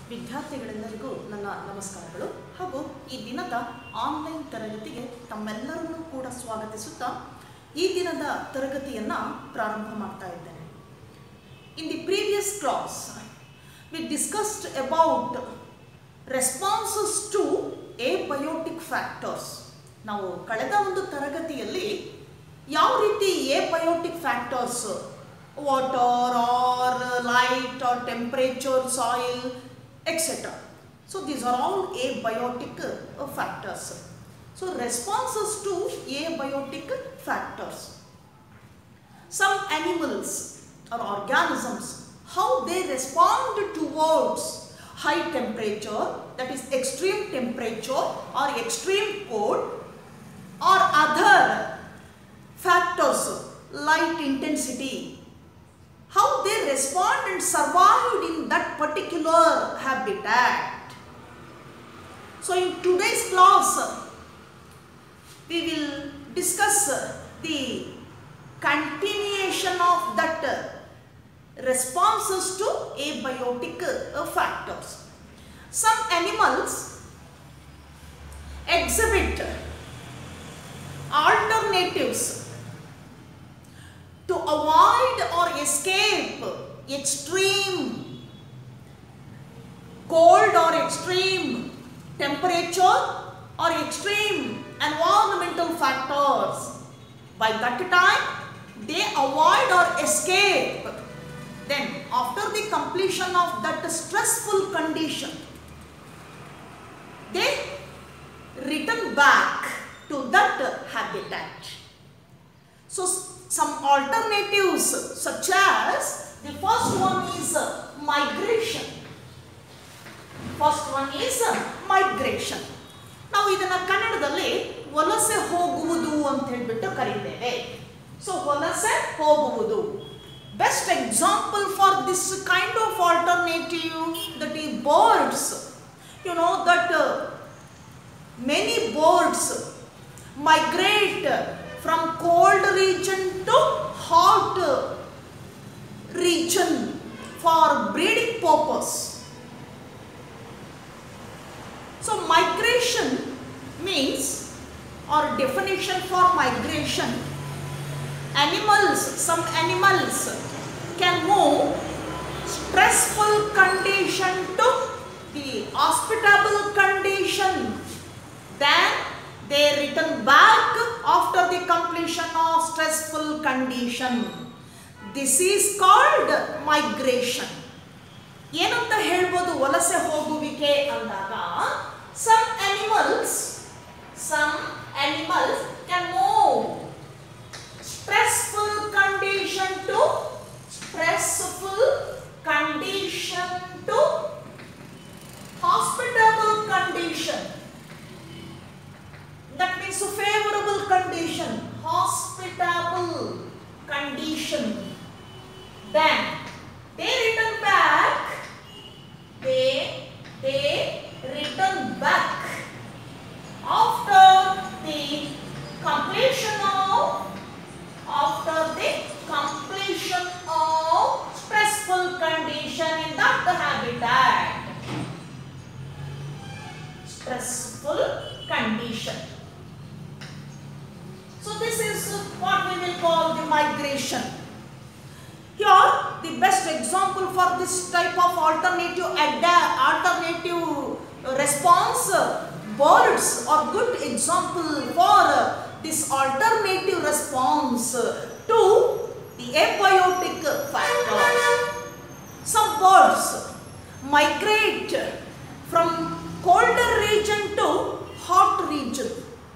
ವಿದ್ಯಾರ್ಥಿಗಳೆಲ್ಲರಿಗೂ ನನ್ನ ನಮಸ್ಕಾರಗಳು ಹಾಗೂ ಈ ದಿನದ ಆನ್ಲೈನ್ ತರಗತಿಗೆ ತಮ್ಮೆಲ್ಲರನ್ನೂ ಕೂಡ ಸ್ವಾಗತಿಸುತ್ತಾ ಈ ದಿನದ ತರಗತಿಯನ್ನು ಪ್ರಾರಂಭ ಮಾಡ್ತಾ ಇದ್ದೇನೆ in the previous class we discussed about responses to abiotic factors ನಾವು ಕಳೆದ ಒಂದು ತರಗತಿಯಲ್ಲಿ ಯಾವ ರೀತಿ abiotic factors water or light or temperature soil etcetera so these are all abiotic factors so responses to abiotic factors some animals or organisms how they respond towards high temperature that is extreme temperature or extreme cold or other factors light intensity how they respond and survived in that particular habitat so in today's class we will discuss the continuation of that uh, responses to abiotic uh, factors. Some animals exhibit alternatives to avoid or escape extreme cold or extreme temperature or extreme environmental factors. By that time, they avoid or escape. Then, after the completion of that stressful condition, they return back to that habitat. So, s- some alternatives such as the first one is uh, migration. First one is migration ನಾವು ಇದನ್ನ ಕನ್ನಡದಲ್ಲಿ ವಲಸೆ ಹೋಗುವುದು ಅಂತ ಹೇಳ್ಬಿಟ್ಟು ಕರೀತೇವೆ so ವಲಸೆ ಹೋಗುವುದು best example for this kind of alternative that ಈ birds you know that many birds migrate from cold region to hot region for breeding purpose so migration means or definition for migration animals some animals can move stressful condition to the hospitable condition then they return back after the completion of stressful condition this is called migration ಏನಂತ ಹೇಳ್ಬೋದು ವಲಸೆ ಹೋಗುವಿಕೆ ಅಂದಾಗ some animals some animals can move stressful condition to stressful condition to hospitable condition that means a favorable condition hospitable condition then they return back they they return back after the completion of after the completion of stressful condition in that habitat stressful condition so this is what we will call the migration here the best example for this type of alternative ada- alternative response uh, birds are good example for uh, this alternative response uh, to the abiotic factor. Some birds migrate from colder region to hot region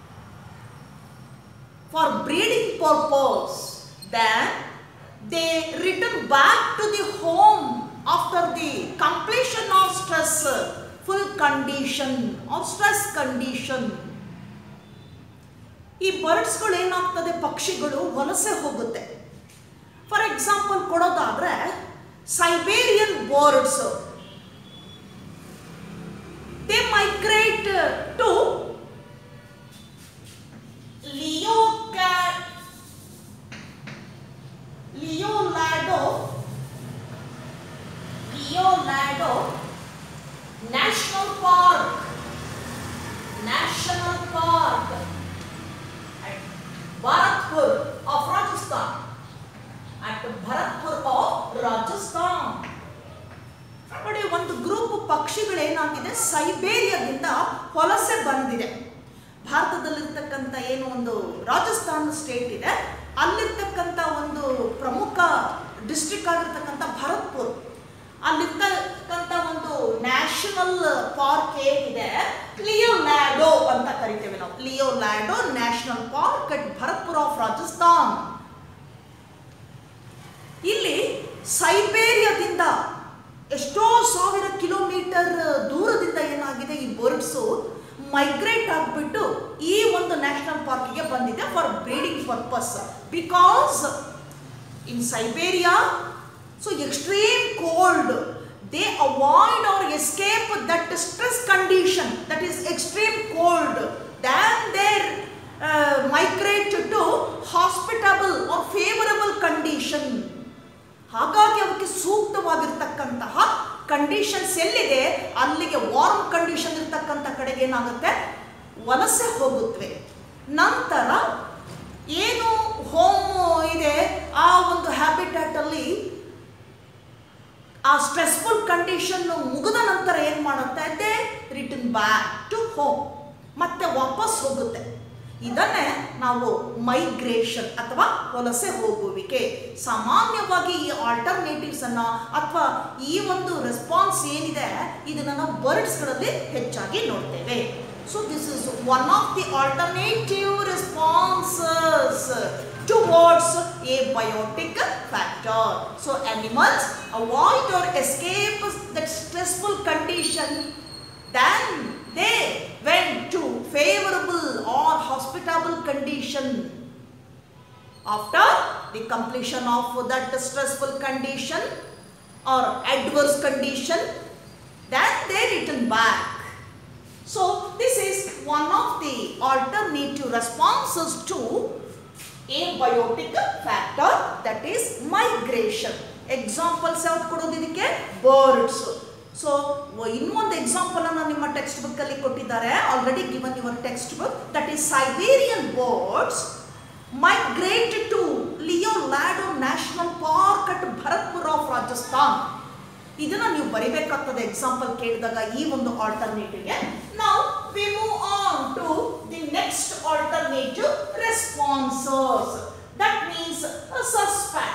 for breeding purpose. Then they return back to the home after the completion of stress uh, full condition or stress condition. ಈ ಬರ್ಡ್ಸ್ಗಳು ಏನಾಗ್ತದೆ ಪಕ್ಷಿಗಳು ವಲಸೆ ಹೋಗುತ್ತೆ for example ಕೊಡೋದಾದ್ರೆ Siberian birds they migrate to ಲಿಯೋಕ್ಯಾಟ್ Keoladeo Keoladeo at Bharatpur of Rajasthan. ನೋಡಿ ಒಂದು group ಪಕ್ಷಿಗಳೇನಾಗಿದೆ ಸೈಬೇರಿಯಾದಿಂದ ವಲಸೆ ಬಂದಿದೆ ಭಾರತದಲ್ಲಿರ್ತಕ್ಕಂಥ ಏನು ಒಂದು ರಾಜಸ್ಥಾನ ಸ್ಟೇಟ್ ಇದೆ ಅಲ್ಲಿರ್ತಕ್ಕಂಥ ಒಂದು ಪ್ರಮುಖ ಡಿಸ್ಟ್ರಿಕ್ಟ್ ಆಗಿರ್ತಕ್ಕಂಥ ಭರತ್ಪುರ್ ಅಲ್ಲಿರ್ತಕ್ಕಂಥ ಒಂದು ನ್ಯಾಷನಲ್ ಪಾರ್ಕ್ ಏನಿದೆ ಲಿಯೋಲ್ಯಾಡೋ ಅಂತ ಕರಿತೇವೆ ನಾವು Keoladeo national park at Bharatpur of Rajasthan ಇಲ್ಲಿ ಸೈಬೇರಿಯಾದಿಂದ ಎಷ್ಟೋ ಸಾವಿರ ಕಿಲೋಮೀಟರ್ ದೂರದಿಂದ ಏನಾಗಿದೆ ಈ ಬರ್ಡ್ಸು ಮೈಗ್ರೇಟ್ ಆಗಿಬಿಟ್ಟು ಈ ಒಂದು ನ್ಯಾಷನಲ್ ಪಾರ್ಕಿಗೆ ಬಂದಿದೆ for breeding purpose because in Siberia so extreme cold they avoid or escape that stress condition that is extreme cold than there migrate to hospitable or favourable condition ಹಾಗಾಗಿ ಅವಕ್ಕೆ ಸೂಕ್ತವಾಗಿರ್ತಕ್ಕಂತಹ conditions ಎಲ್ಲಿದೆ ಅಲ್ಲಿಗೆ warm condition ಇರ್ತಕ್ಕಂಥ ಕಡೆಗೆ ಏನಾಗುತ್ತೆ ವಲಸೆ ಹೋಗುತ್ತವೆ ನಂತರ ಏನು ಹೋಮ್ ಇದೆ ಆ ಒಂದು ಹ್ಯಾಬಿಟ್ಯಾಟ್ ಅಲ್ಲಿ ಆ ಸ್ಟ್ರೆಸ್ಫುಲ್ ಕಂಡೀಷನ್ ಮುಗಿದ ನಂತರ ಏನು ಮಾಡುತ್ತೆ they return back to home ಮತ್ತೆ ವಾಪಸ್ ಹೋಗುತ್ತೆ ಇದನ್ನೇ ನಾವು ಮೈಗ್ರೇಷನ್ ಅಥವಾ ವಲಸೆ ಹೋಗುವಿಕೆ ಸಾಮಾನ್ಯವಾಗಿ ಈ ಆಲ್ಟರ್ನೇಟಿವ್ಸ್ ಅನ್ನ ಅಥವಾ ಈ ಒಂದು ರೆಸ್ಪಾನ್ಸ್ ಏನಿದೆ ಇದನ್ನ ನಾವು ಬರ್ಡ್ಸ್ಗಳಲ್ಲಿ ಹೆಚ್ಚಾಗಿ ನೋಡ್ತೇವೆ so this is one of the alternative responses towards a biotic factor. So animals avoid or escape that stressful condition then they went to favorable or hospitable condition after the completion of that stressful condition or adverse condition then they return back so this is one of the alternative responses to abiotic factor that is migration examples ಯಾವ್ದು ಕೊಡೋದು ಇದಕ್ಕೆ birds so ಇನ್ನೊಂದು example ಅನ್ನು ನಿಮ್ಮ text book ಅಲ್ಲಿ ಕೊಟ್ಟಿದ್ದಾರೆ already given your text book that is Siberian birds migrate to Keoladeo national park at Bharatpur of Rajasthan ಇದನ್ನ ನೀವು ಬರಿಬೇಕಾಗ್ತದೆ ಎಕ್ಸಾಂಪಲ್ ಕೇಳಿದಾಗ ಈ ಒಂದು ಆಲ್ಟರ್ನೇಟಿವ್ಗೆ ನಾವು we move on to the next alternative responses that means suspect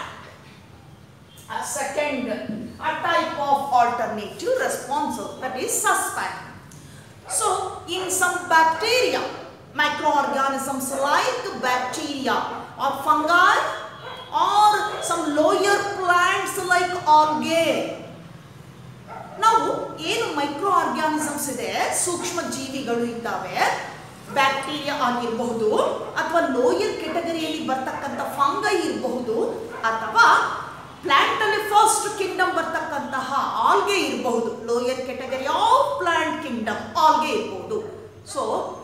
a second a type of alternative responses that is suspect so in some bacteria microorganisms like bacteria or fungi or some lower plants like algae ನಾವು ಏನು micro organisms ಇದೆ ಸೂಕ್ಷ್ಮ ಜೀವಿಗಳು ಇದ್ದಾವೆ bacteria ಆಗಿರಬಹುದು ಅಥವಾ lower ಕೆಟಗರಿಯಲ್ಲಿ ಬರ್ತಕ್ಕಂಥ fungi ಇರಬಹುದು ಅಥವಾ ಪ್ಲಾಂಟ್ ಅಲ್ಲಿ ಫಸ್ಟ್ ಕಿಂಗ್ಡಮ್ ಬರ್ತಕ್ಕಂತಹ ಆಲ್ಗೆ ಇರಬಹುದು lower category of plant kingdom algae ಇರಬಹುದು so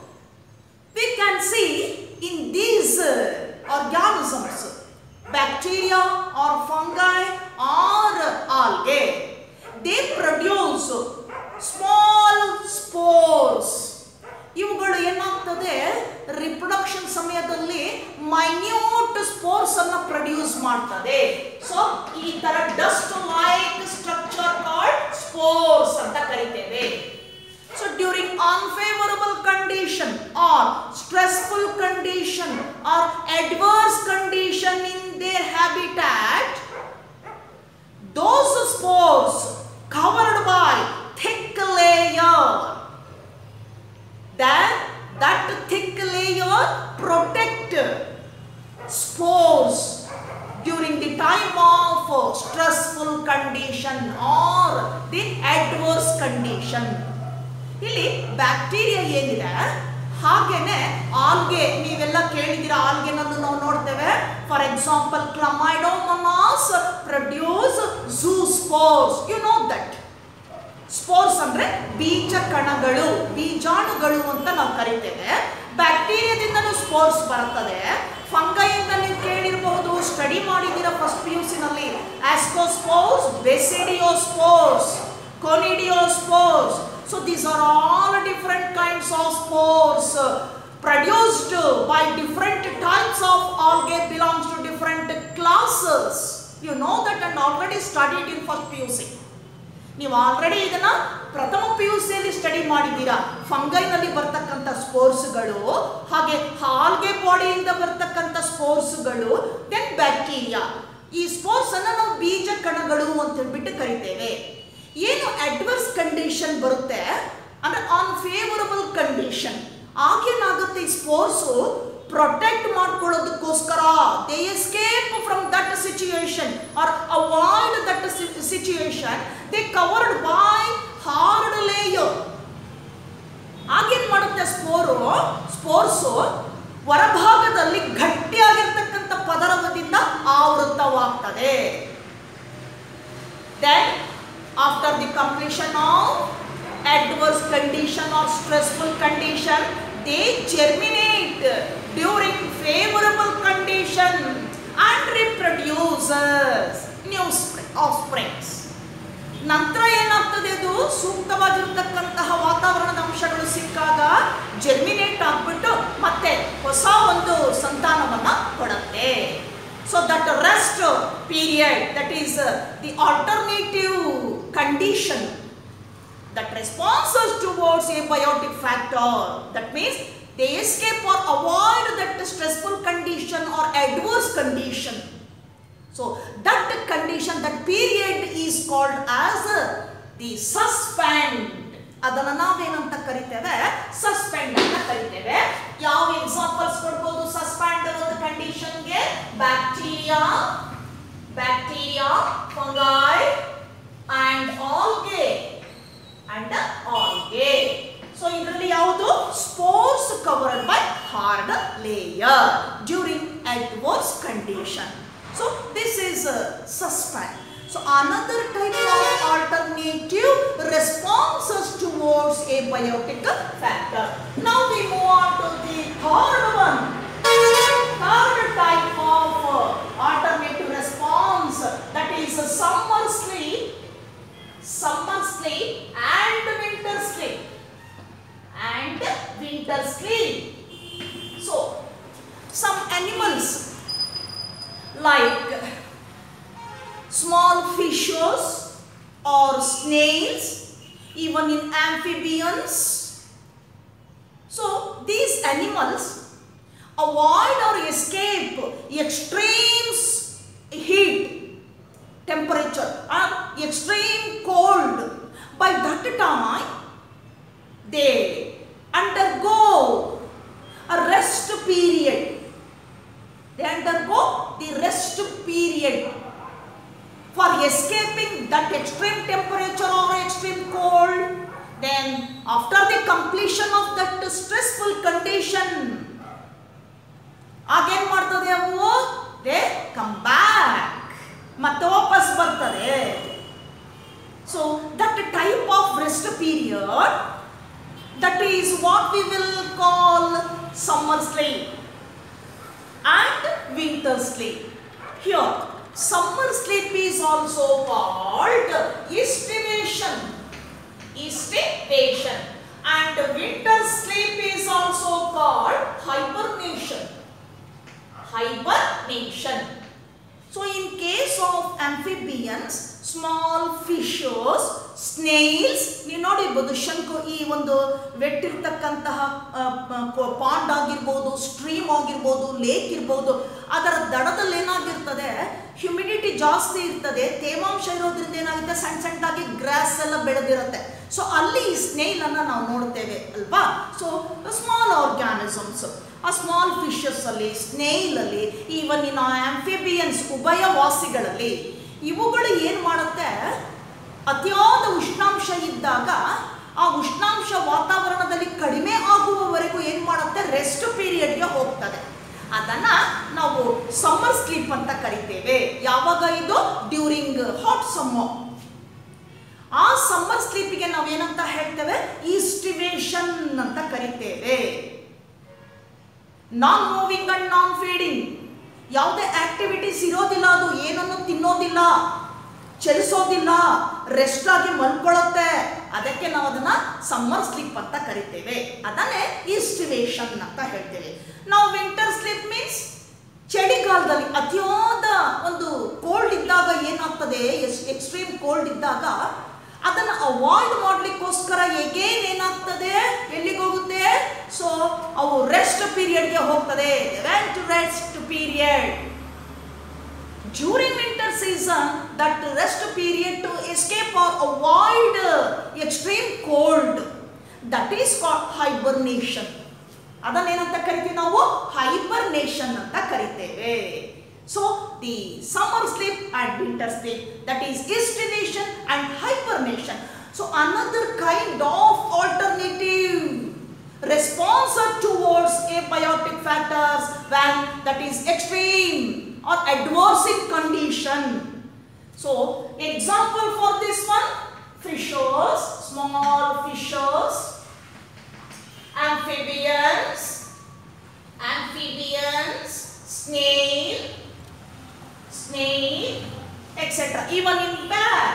we can see in these organisms bacteria or fungi or algae they produce small spores ಇವುಗಳು ಏನಾಗ್ತದೆ ರಿಪ್ರೊಡಕ್ಷನ್ ಸಮಯದಲ್ಲಿ ಮೈನ್ಯೂಟ್ ಸ್ಪೋರ್ಸ್ ಅನ್ನ ಪ್ರೊಡ್ಯೂಸ್ ಮಾಡ್ತದೆ ಸೊ ಈ ತರ dust like structure called spores ಅಂತ ಕರಿತೇವೆ so during unfavourable condition or stressful condition or adverse condition in their habitat those spores covered by thick layer then that thick layer protect spores during the time of uh, stressful condition or the adverse condition ಇಲ್ಲಿ bacteria ಏನಿದೆ ಹಾಗೇನೆ algae ನೀವೆಲ್ಲ ಕೇಳಿದಿರ ಆಲ್ಗೆನನ್ನು ನಾವು ನೋಡ್ತೇವೆ for example chlamydomonas produce zoospores you know that spores ಅಂದ್ರೆ ಬೀಜ ಕಣಗಳು ಬೀಜಾಣುಗಳು ಅಂತ ನಾವು ಕರಿತೇವೆ ಬ್ಯಾಕ್ಟೀರಿಯಾದಿಂದನೂ ಸ್ಪೋರ್ಸ್ ಬರುತ್ತದೆ ಫಂಗೈಯಿಂದ ನೀವು ಕೇಳಿರಬಹುದು ಸ್ಟಡಿ ಮಾಡಿದ್ದೀರ ಫಸ್ಟ್ ಪಿ ಯು ಸಿನಲ್ಲಿ ascospores basidiospores conidiospores so these are all different kinds of spores produced by different types of algae belongs to different classes. You know that and already studied in first PUC. ನೀವು already ಇದನ್ನ ಪ್ರಥಮ P U ಸಿಯಲ್ಲಿ study ಮಾಡಿದ್ದೀರಾ ಫಂಗೈನಲ್ಲಿ ಬರ್ತಕ್ಕಂಥ ಸ್ಪೋರ್ಸ್ಗಳು ಹಾಗೆ algae ಬಾಡಿಯಿಂದ ಬರ್ತಕ್ಕಂಥ ಸ್ಪೋರ್ಸ್ಗಳು ದೆನ್ ಬ್ಯಾಕ್ಟೀರಿಯಾ ಈ ಸ್ಪೋರ್ಸ್ ಅನ್ನ ನಾವು ಬೀಜ ಕಣಗಳು ಅಂತ ಹೇಳ್ಬಿಟ್ಟು ಕರಿತೇವೆ ಏನು ಅಡ್ವರ್ಸ್ ಕಂಡೀಷನ್ ಬರುತ್ತೆ ಅಂದ್ರೆ ಅನ್ಫೇವರಬಲ್ ಕಂಡೀಷನ್ ಆಗೇನಾಗುತ್ತೆ ಈ ಸ್ಪೋರ್ಸು ಪ್ರೊಟೆಕ್ಟ್ ಮಾಡ್ಕೊಳ್ಳೋದಕ್ಕೋಸ್ಕರ they escape from that situation or avoid that situation they covered by hard layer again ಮಾಡುತ್ತೆ ಸ್ಪೋರು ಸ್ಪೋರ್ಸು ಹೊರಭಾಗದಲ್ಲಿ ಗಟ್ಟಿಯಾಗಿರ್ತಕ್ಕಂಥ ಪದರದಿಂದ ಆವೃತವಾಗ್ತದೆ then after the completion of adverse condition or stressful condition they germinate during favorable condition and reproduces new spring- offsprings ನಂತರ ಏನಾಗ್ತದೆ ಅದು ಸೂಕ್ತವಾಗಿರ್ತಕ್ಕಂತಹ ವಾತಾವರಣದ ಅಂಶಗಳು ಸಿಕ್ಕಾಗ germinate ಆಗ್ಬಿಟ್ಟು ಮತ್ತೆ ಹೊಸ ಒಂದು ಸಂತಾನವನ್ನ ಕೊಡುತ್ತೆ so that rest period that is the alternative condition that responses towards a biotic factor. That means they escape or avoid that stressful condition or adverse condition. So that condition, that period is called as uh, the suspend. ಅದನ್ನ ನಾವೇನಂತ ಕರಿತೇವೆ suspend ಅಂತ ಕರಿತೇವೆ ಯಾವ examples ಕೊಡ್ಬೋದು suspend ಅನ್ನೋದು ಕಂಡೀಷನ್ಗೆ bacteria bacteria fungi and algae and algae so ಇದರಲ್ಲಿ ಯಾವುದು spores covered by hard layer during adverse condition so this is suspend so another type of alternative responses towards abiotic factor now we move on to the third one third type of alternative response that is summer sleep summer sleep and winter sleep and winter sleep so some animals like small fishes or snails even in amphibians so these animals avoid or escape extreme heat temperature or extreme cold by that time they undergo a rest period they undergo the rest period for escaping that extreme temperature or extreme cold then after the completion of that stressful condition again ಮಾಡ್ತದೆ ಅವು they come back ಮತ್ತೆ ವಾಪಸ್ ಬರ್ತದೆ so that type of rest period that is what we will call summer sleep and winter sleep. Here, summer sleep is also called estivation. Estivation. And winter sleep is also called hibernation. Hibernation. So, in case of amphibians, small fishes, snails ನೀವು ನೋಡಿರ್ಬೋದು ಶಂಕು ಈ ಒಂದು ವೆಟ್ಟಿರ್ತಕ್ಕಂತಹ pond ಆಗಿರ್ಬೋದು stream ಆಗಿರ್ಬೋದು lake ಇರ್ಬೋದು ಅದರ ದಡದಲ್ಲಿ ಏನಾಗಿರ್ತದೆ ಹ್ಯುಮಿಡಿಟಿ ಜಾಸ್ತಿ ಇರ್ತದೆ ತೇವಾಂಶ ಇರೋದ್ರಿಂದ ಏನಾಗುತ್ತೆ ಸಣ್ಣ ಸಣ್ಣದಾಗಿ ಗ್ರಾಸ್ ಎಲ್ಲ ಬೆಳೆದಿರುತ್ತೆ ಸೊ ಅಲ್ಲಿ ಈ ಸ್ನೇಲ್ ಅನ್ನ ನಾವು ನೋಡ್ತೇವೆ ಅಲ್ವಾ ಸೊ ಸ್ಮಾಲ್ ಆರ್ಗ್ಯಾನಿಸಮ್ಸ್ ಆ ಸ್ಮಾಲ್ ಫಿಶಸ್ ಅಲ್ಲಿ ಸ್ನೇಲ್ ಅಲ್ಲಿ ಈವನ್ ಇನ್ ಆಂಫಿಬಿಯನ್ಸ್ ಉಭಯವಾಸಿಗಳಲ್ಲಿ ಇವುಗಳು ಏನು ಮಾಡುತ್ತೆ ಅತಿಯಾದ ಉಷ್ಣಾಂಶ ಇದ್ದಾಗ ಆ ಉಷ್ಣಾಂಶ ವಾತಾವರಣದಲ್ಲಿ ಕಡಿಮೆ ಆಗುವವರೆಗೂ ಏನು ಮಾಡುತ್ತೆ ರೆಸ್ಟ್ ಪೀರಿಯಡ್ಗೆ ಹೋಗ್ತದೆ ಅದನ್ನ ನಾವು ಸಮ್ಮರ್ ಸ್ಲೀಪ್ ಅಂತ ಕರಿತೇವೆ ಯಾವಾಗ ಇದು ಡ್ಯೂರಿಂಗ್ ಹಾಟ್ ಸಮ್ಮರ್ ಆ ಸಮ್ಮರ್ ಸ್ಲೀಪಿಗೆ ನಾವೇನಂತ ಹೇಳ್ತೇವೆ ಈಸ್ಟಿವೇಶನ್ ಅಂತ ಕರಿತೇವೆ non moving and non feeding ಯಾವುದೇ ಆಕ್ಟಿವಿಟೀಸ್ ಇರೋದಿಲ್ಲ ಅದು ಏನನ್ನು ತಿನ್ನೋದಿಲ್ಲ ಚಲಿಸೋದಿಲ್ಲ ರೆಸ್ಟ್ ಆಗಿ ಮಲ್ಕೊಳ್ಳುತ್ತೆ ಅದಕ್ಕೆ ನಾವು ಅದನ್ನ ಸಮ್ಮರ್ ಸ್ಲೀಪ್ ಅಂತ ಕರಿತೇವೆ ಅದನ್ನೇ ಈಸ್ಟಿವೇಶನ್ ಅಂತ ಹೇಳ್ತೇವೆ ನಾವು ವಿಂಟರ್ ಸ್ಲೀಪ್ ಮೀನ್ಸ್ ಚಳಿಗಾಲದಲ್ಲಿ ಅತಿಯಾದ ಒಂದು ಕೋಲ್ಡ್ ಇದ್ದಾಗ ಏನಾಗ್ತದೆ ಎಕ್ಸ್ಟ್ರೀಮ್ ಕೋಲ್ಡ್ ಇದ್ದಾಗ ಅದನ್ನು ಅವಾಯ್ಡ್ ಮಾಡ್ಲಿಕ್ಕೋಸ್ಕರ ಎಗೇನ್ ಏನಾಗ್ತದೆ ಎಲ್ಲಿಗೆ ಹೋಗುತ್ತೆ ಸೊ ಅವು ರೆಸ್ಟ್ ಪೀರಿಯಡ್ಗೆ ಹೋಗ್ತದೆ went rest period during winter season that rest period to escape or avoid uh, extreme cold that is called hibernation ಅದನ್ನೇನಂತ ಕರಿತೀವಿ ನಾವು ಹೈಬರ್ನೇಷನ್ ಅಂತ ಕರಿತೇವೆ so the summer sleep and winter sleep that is aestivation and hibernation so another kind of alternative response towards abiotic factors when that is extreme or adverse in condition. So, example for this one, fishers, small fishers, amphibians, amphibians, snail, snail, etc. Even in bat.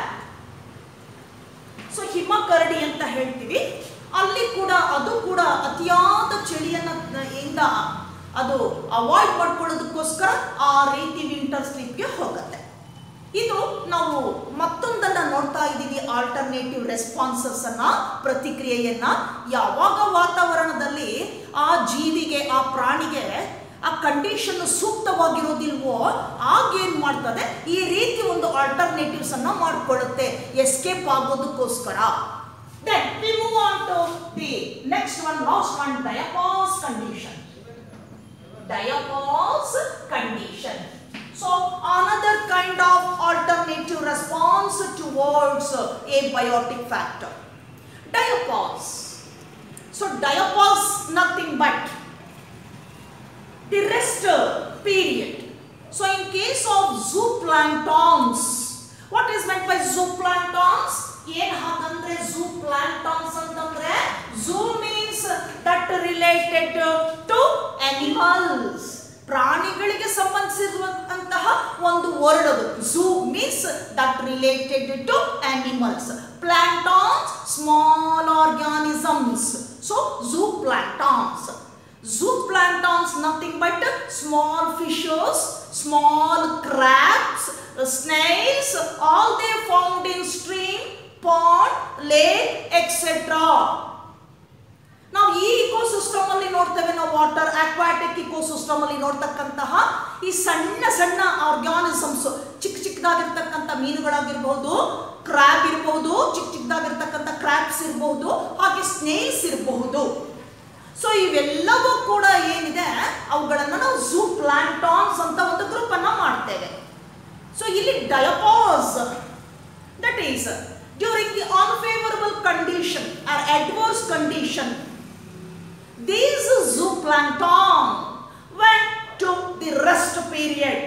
So ಹಿಮಕರಡಿ ಅಂತ ಹೇಳ್ತೀವಿ ಅಲ್ಲಿ ಕೂಡ ಅದು ಕೂಡ ಅತಿಯಾದ ಚಳಿಯನ್ನ ಇಂದ ಅದು ಅವಾಯ್ಡ್ ಮಾಡ್ಕೊಳ್ಳೋದಕ್ಕೋಸ್ಕರ ಆ ರೀತಿ ವಿಂಟರ್ ಸ್ಲೀಪ್ಗೆ ಹೋಗುತ್ತೆ ಇದು ನಾವು ಮತ್ತೊಂದನ್ನ ನೋಡ್ತಾ ಇದ್ದೀವಿ ಆಲ್ಟರ್ನೇಟಿವ್ ರೆಸ್ಪಾನ್ಸಸ್ ಅನ್ನ ಪ್ರತಿಕ್ರಿಯೆಯನ್ನ ಯಾವಾಗ ವಾತಾವರಣದಲ್ಲಿ ಆ ಜೀವಿಗೆ ಆ ಪ್ರಾಣಿಗೆ ಆ ಕಂಡೀಷನ್ ಸೂಕ್ತವಾಗಿರೋದಿಲ್ವೋ ಆಗ ಏನ್ ಮಾಡ್ತದೆ ಈ ರೀತಿ ಒಂದು ಆಲ್ಟರ್ನೇಟಿವ್ಸ್ ಅನ್ನ ಮಾಡ್ಕೊಳ್ಳುತ್ತೆ ಎಸ್ಕೇಪ್ ಆಗೋದಕ್ಕೋಸ್ಕರ then we move on to the next one last one diapause condition diapause condition. So another kind of alternative response towards uh, abiotic factor. Diapause. So diapause nothing but the rest uh, period. So in case of zooplanktons, what is meant by zooplanktons? ಏನ್ ಹಾಗಂದ್ರೆ zooplanktons ಅಂತಂದ್ರೆ zoo means that related to animals ಪ್ರಾಣಿಗಳಿಗೆ ಸಂಬಂಧಿಸಿರುವಂತಹ ಒಂದು word ಅದು zoo means that related to animals planktons small organisms so zooplanktons Zooplanktons nothing but small fishes, small crabs, snails, all they found in stream, pond, lake, etc. ನಾವು ಈ ecosystem ಅಲ್ಲಿ ನೋಡ್ತೇವೆ ನಾವು water aquatic ecosystem ಅಲ್ಲಿ ನೋಡ್ತಕ್ಕಂತಹ ಈ ಸಣ್ಣ ಸಣ್ಣ organisms ಚಿಕ್ಕ ಚಿಕ್ಕದಾಗಿರ್ತಕ್ಕಂಥ ಮೀನುಗಳಾಗಿರ್ಬಹುದು ಕ್ರಾಬ್ ಇರಬಹುದು ಚಿಕ್ಕ ಚಿಕ್ಕದಾಗಿರ್ತಕ್ಕಂಥ ಕ್ರಾಬ್ಸ್ ಇರಬಹುದು ಹಾಗೆ ಸ್ನೇಲ್ಸ್ ಇರಬಹುದು ಸೊ ಇವೆಲ್ಲವೂ ಕೂಡ ಏನಿದೆ ಅವುಗಳನ್ನು ನಾವು ಝೂ ಪ್ಲಾಂಟಾನ್ಸ್ ಅಂತ ಒಂದು ಗ್ರೂಪ್ ಅನ್ನ ಮಾಡ್ತೇವೆ ಸೊ ಇಲ್ಲಿ diapause that is during the unfavourable condition or adverse condition these zooplankton went to the rest period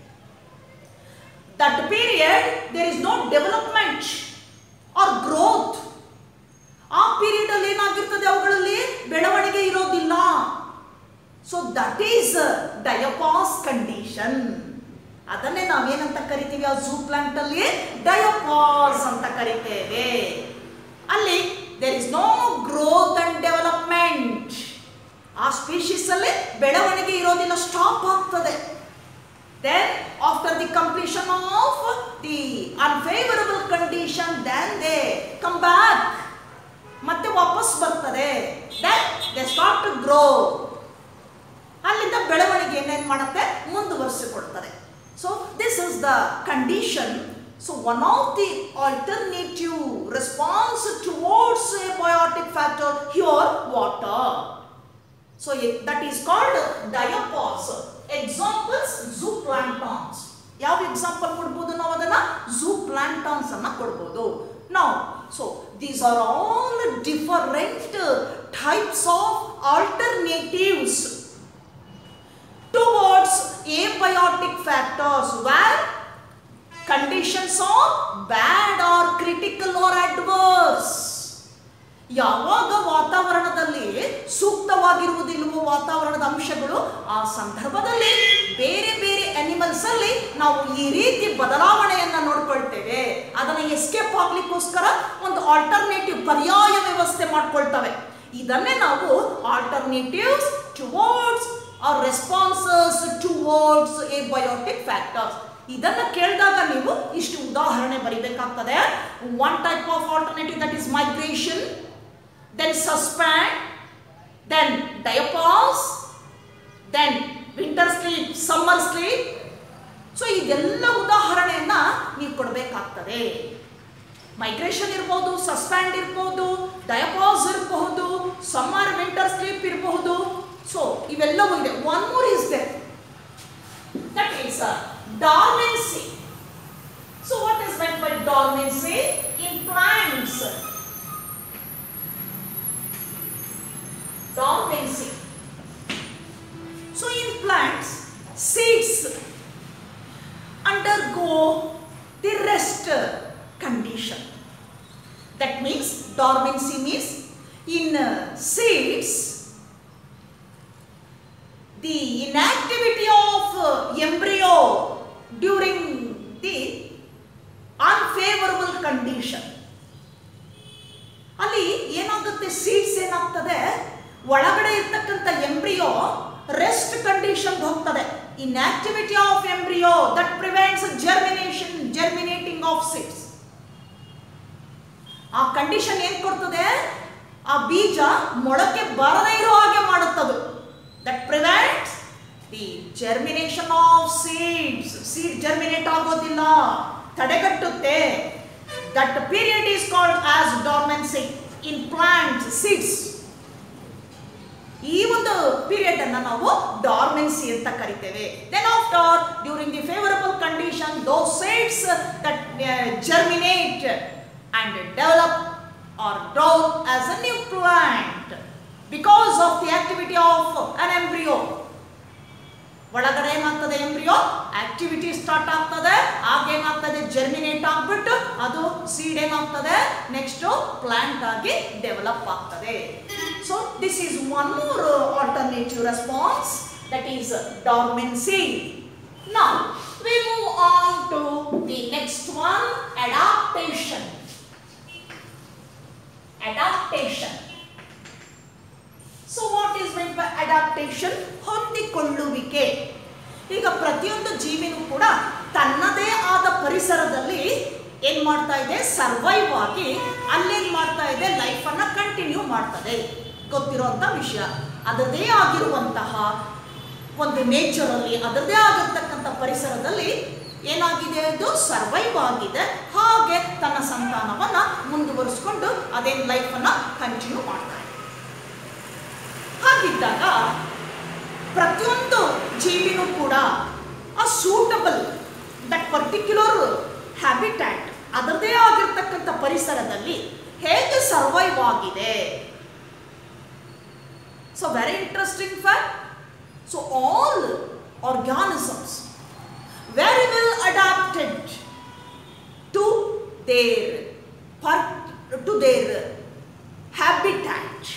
that period there is no development or growth ಆ ಪೀರಿಯಡ್ ಅಲ್ಲಿ ಏನಾಗಿರ್ತದೆ ಅವುಗಳಲ್ಲಿ ಬೆಳವಣಿಗೆ ಇರೋದಿಲ್ಲ so that is diapause condition ಅದನ್ನೇ ನಾವೇನಂತ ಕರಿತೀವಿ ಆ ಝೂ ಪ್ಲಾಂಟ್ ಅಲ್ಲಿ ಡಯಪಾಸ್ ಅಂತ ಕರಿತೇವೆ ಅಲ್ಲಿ there is no growth and development ಆ ಸ್ಪೀಶೀಸ್ ಅಲ್ಲಿ ಬೆಳವಣಿಗೆ ಇರೋದಿಲ್ಲ ಸ್ಟಾಪ್ ಆಗ್ತದೆ then after the completion of the unfavorable condition then they come back ಮತ್ತೆ ವಾಪಸ್ ಬರ್ತದೆ then they start to grow ಅಲ್ಲಿಂದ ಬೆಳವಣಿಗೆ ಏನೇನು ಮಾಡುತ್ತೆ ಮುಂದುವರಿಸಿಕೊಡ್ತದೆ so this is the condition so one of the alternative response towards abiotic factor here water so that is called diapause examples zooplanktons ಯಾವ example ಕೊಡ್ಬೋದು ನಾವು ಅದನ್ನ zoo ಪ್ಲಾಂಟಾನ್ಸ್ ಅನ್ನ ಕೊಡ್ಬೋದು ನಾವು so these are all different types of alternatives towards abiotic factors where conditions are bad or critical or adverse ಯಾವಾಗ ವಾತಾವರಣದಲ್ಲಿ ಸೂಕ್ತವಾಗಿರುವುದಿಲ್ವೋ ವಾತಾವರಣದ ಅಂಶಗಳು ಆ ಸಂದರ್ಭದಲ್ಲಿ ಬೇರೆ ಬೇರೆ ಅನಿಮಲ್ಸ್ ಅಲ್ಲಿ ನಾವು ಈ ರೀತಿ ಬದಲಾವಣೆಯನ್ನ ನೋಡ್ಕೊಳ್ತೇವೆ ಎಸ್ಕೇಪ್ ಆಗ್ಲಿಕ್ಕೋಸ್ಕರ ಒಂದು ಆಲ್ಟರ್ನೇಟಿವ್ ಪರ್ಯಾಯ ವ್ಯವಸ್ಥೆ ಮಾಡ್ಕೊಳ್ತವೆ ಇದನ್ನೇ ನಾವು alternatives towards or responses towards abiotic factors ಇದನ್ನ ಕೇಳಿದಾಗ ನೀವು ಇಷ್ಟು ಉದಾಹರಣೆ ಬರಿಬೇಕಾಗ್ತದೆ one type of alternative that is migration then suspend then diapause then winter sleep summer sleep so ಇದೆಲ್ಲ ಉದಾಹರಣೆಯನ್ನ ನೀವು ಕೊಡಬೇಕಾಗ್ತದೆ ಮೈಗ್ರೇಷನ್ ಇರ್ಬೋದು ಸಸ್ಪ್ಯಾಂಡ್ ಇರ್ಬೋದು ಡಯಪಾಸ್ ಇರಬಹುದು ಸಮ್ಮರ್ ವಿಂಟರ್ ಸ್ಲೀಪ್ ಇರಬಹುದು ಸೊ ಇವೆಲ್ಲವೂ ಇದೆ one more is the that is dormancy so what is meant by dormancy in plants dormancy so in plants seeds undergo the rest condition. That means dormancy means in uh, seeds the inactivity of uh, embryo during the unfavorable condition. ಅಲ್ಲಿ ಏನಾಗುತ್ತೆ seeds ಏನಾಗ್ತದೆ ಒಳಗಡೆ ಇರ್ತಕ್ಕಂಥ embryo rest condition ಹೋಗ್ತದೆ inactivity of embryo that prevents germination germinating of seeds ಆ condition ಏನ್ ಕೊಡ್ತದೆ ಆ ಬೀಜ ಮೊಳಕೆ ಬರದೇ ಇರೋ ಹಾಗೆ ಮಾಡುತ್ತದು that prevents the germination of seeds seed germinate ಆಗೋದಿಲ್ಲ ತಡೆಗಟ್ಟುತ್ತೆ that period is called as dormancy in plants seeds ಈ ಒಂದು ಪೀರಿಯಡ್ ಅನ್ನ ನಾವು ಡಾರ್ಮೆನ್ಸಿ ಅಂತ ಕರಿತೇವೆ then after during the favourable condition those seeds that germinate and develop or growth as a new plant because of the activity of an embryo ಒಳಗಡೆ ಏನಾಗ್ತದೆ embryo activity start ಆಗ್ತದೆ ಆಗೇನಾಗ್ತದೆ germinate ಆಗ್ಬಿಟ್ಟು ಅದು seed ಏನಾಗ್ತದೆ next plant ಆಗಿ develop ಆಗ್ತದೆ so this is one more alternative response that is dormancy now we move on to the next one adaptation adaptation so what is mean by adaptation ಹೊಂದಿಕೊಳ್ಳುವಿಕೆ ಈಗ ಪ್ರತಿಯೊಂದು ಜೀವಿನೂ ಕೂಡ ತನ್ನದೇ ಆದ ಪರಿಸರದಲ್ಲಿ ಏನ್ ಮಾಡ್ತಾ ಇದೆ ಸರ್ವೈವ್ ಆಗಿ ಅಲ್ಲೇನ್ ಮಾಡ್ತಾ ಇದೆ ಲೈಫ್ ಅನ್ನ ಕಂಟಿನ್ಯೂ ಮಾಡ್ತದೆ ಗೊತ್ತಿರುವಂತ ವಿಷಯ ಅದರದೇ ಆಗಿರುವಂತಹ ಒಂದು ನೇಚರ್ ಅಲ್ಲಿ ಅದರದೇ ಆಗಿರ್ತಕ್ಕಂಥ ಪರಿಸರದಲ್ಲಿ ಏನಾಗಿದೆ ಅದು ಸರ್ವೈವ್ ಆಗಿದೆ ಹಾಗೆ ತನ್ನ ಸಂತಾನವನ್ನ ಮುಂದುವರಿಸ್ಕೊಂಡು ಅದೇ ಲೈಫ್ ಅನ್ನ ಕಂಟಿನ್ಯೂ ಮಾಡ್ತಾ ಇದೆ ಹಾಗಿದ್ದಾಗ ಪ್ರತಿಯೊಂದು ಜೀವಿನೂ ಕೂಡ ಆ ಸೂಟಬಲ್ ದಟ್ ಪರ್ಟಿಕ್ಯುಲರ್ ಹ್ಯಾಬಿಟ್ಯಾಟ್ ಅದರದೇ ಆಗಿರ್ತಕ್ಕಂಥ ಪರಿಸರದಲ್ಲಿ ಹೇಗೆ ಸರ್ವೈವ್ ಆಗಿದೆ so very interesting fact so all organisms very well adapted to their per to their habitat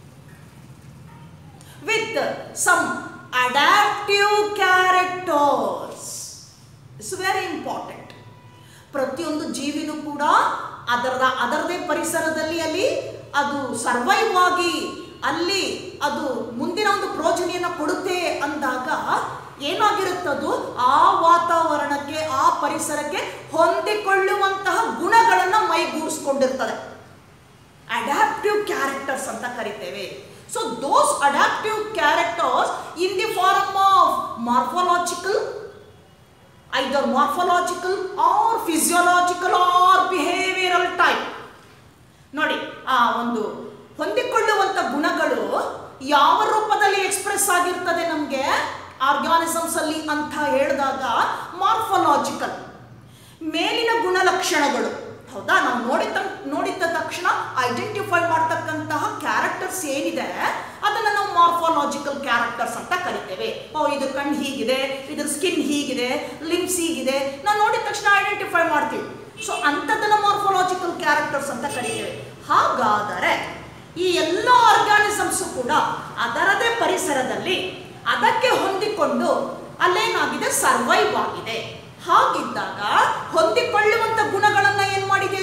with some adaptive characters. It's very important. ಪ್ರತಿಯೊಂದು ಜೀವಿನೂ ಕೂಡ ಅದರದ ಅದರದೇ ಪರಿಸರದಲ್ಲಿ ಅಲ್ಲಿ ಅದು ಸರ್ವೈವ್ ಆಗಿ ಅಲ್ಲಿ ಅದು ಮುಂದಿನ ಒಂದು ಪ್ರೋಜನಿಯನ್ನು ಕೊಡುತ್ತೆ ಅಂದಾಗ ಏನಾಗಿರುತ್ತದು ಆ ವಾತಾವರಣಕ್ಕೆ ಆ ಪರಿಸರಕ್ಕೆ ಹೊಂದಿಕೊಳ್ಳುವಂತಹ ಗುಣಗಳನ್ನು ಮೈಗೂಡಿಸ್ಕೊಂಡಿರ್ತದೆ ಅಡ್ಯಾಪ್ಟಿವ್ ಕ್ಯಾರೆಕ್ಟರ್ಸ್ ಅಂತ ಕರಿತೇವೆ so those adaptive characters in the form of morphological either morphological or physiological or behavioural type ನೋಡಿ ಆ ಒಂದು ಹೊಂದಿಕೊಳ್ಳುವಂಥ ಗುಣಗಳು ಯಾವ ರೂಪದಲ್ಲಿ ಎಕ್ಸ್ಪ್ರೆಸ್ ಆಗಿರ್ತದೆ ನಮಗೆ ಆರ್ಗ್ಯಾನಿಸಮ್ಸ್ ಅಲ್ಲಿ ಅಂತ ಹೇಳಿದಾಗ ಮಾರ್ಫಾಲಜಿಕಲ್ ಮೇಲಿನ ಗುಣಲಕ್ಷಣಗಳು ಹೌದಾ ನಾವು ನೋಡಿದ ನೋಡಿದ ತಕ್ಷಣ ಐಡೆಂಟಿಫೈ ಮಾಡ್ತಕ್ಕಂತಹ ಕ್ಯಾರೆಕ್ಟರ್ಸ್ ಏನಿದೆ ಅದನ್ನು ನಾವು ಮಾರ್ಫಾಲಜಿಕಲ್ ಕ್ಯಾರೆಕ್ಟರ್ಸ್ ಅಂತ ಕರಿತೇವೆ ಓ ಇದು ಕಣ್ಣು ಹೀಗಿದೆ ಇದ್ರ ಸ್ಕಿನ್ ಹೀಗಿದೆ ಲಿಮ್ಸ್ ಹೀಗಿದೆ ನಾವು ನೋಡಿದ ತಕ್ಷಣ ಐಡೆಂಟಿಫೈ ಮಾಡ್ತೀವಿ ಸೊ ಅಂಥದ್ದನ್ನ ಮಾರ್ಫಾಲಜಿಕಲ್ ಕ್ಯಾರೆಕ್ಟರ್ಸ್ ಅಂತ ಕರಿತೇವೆ ಹಾಗಾದರೆ ಈ ಎಲ್ಲ ಆರ್ಗಾನಿಸಮ್ಸು ಕೂಡ ಅದರದೇ ಪರಿಸರದಲ್ಲಿ ಅದಕ್ಕೆ ಹೊಂದಿಕೊಂಡು ಅಲ್ಲೇನಾಗಿದೆ ಸರ್ವೈವ್ ಆಗಿದೆ ಹಾಗಿದ್ದಾಗ ಹೊಂದಿಕೊಳ್ಳುವಂತ ಗುಣಗಳನ್ನ ಏನ್ ಮಾಡಿದೆ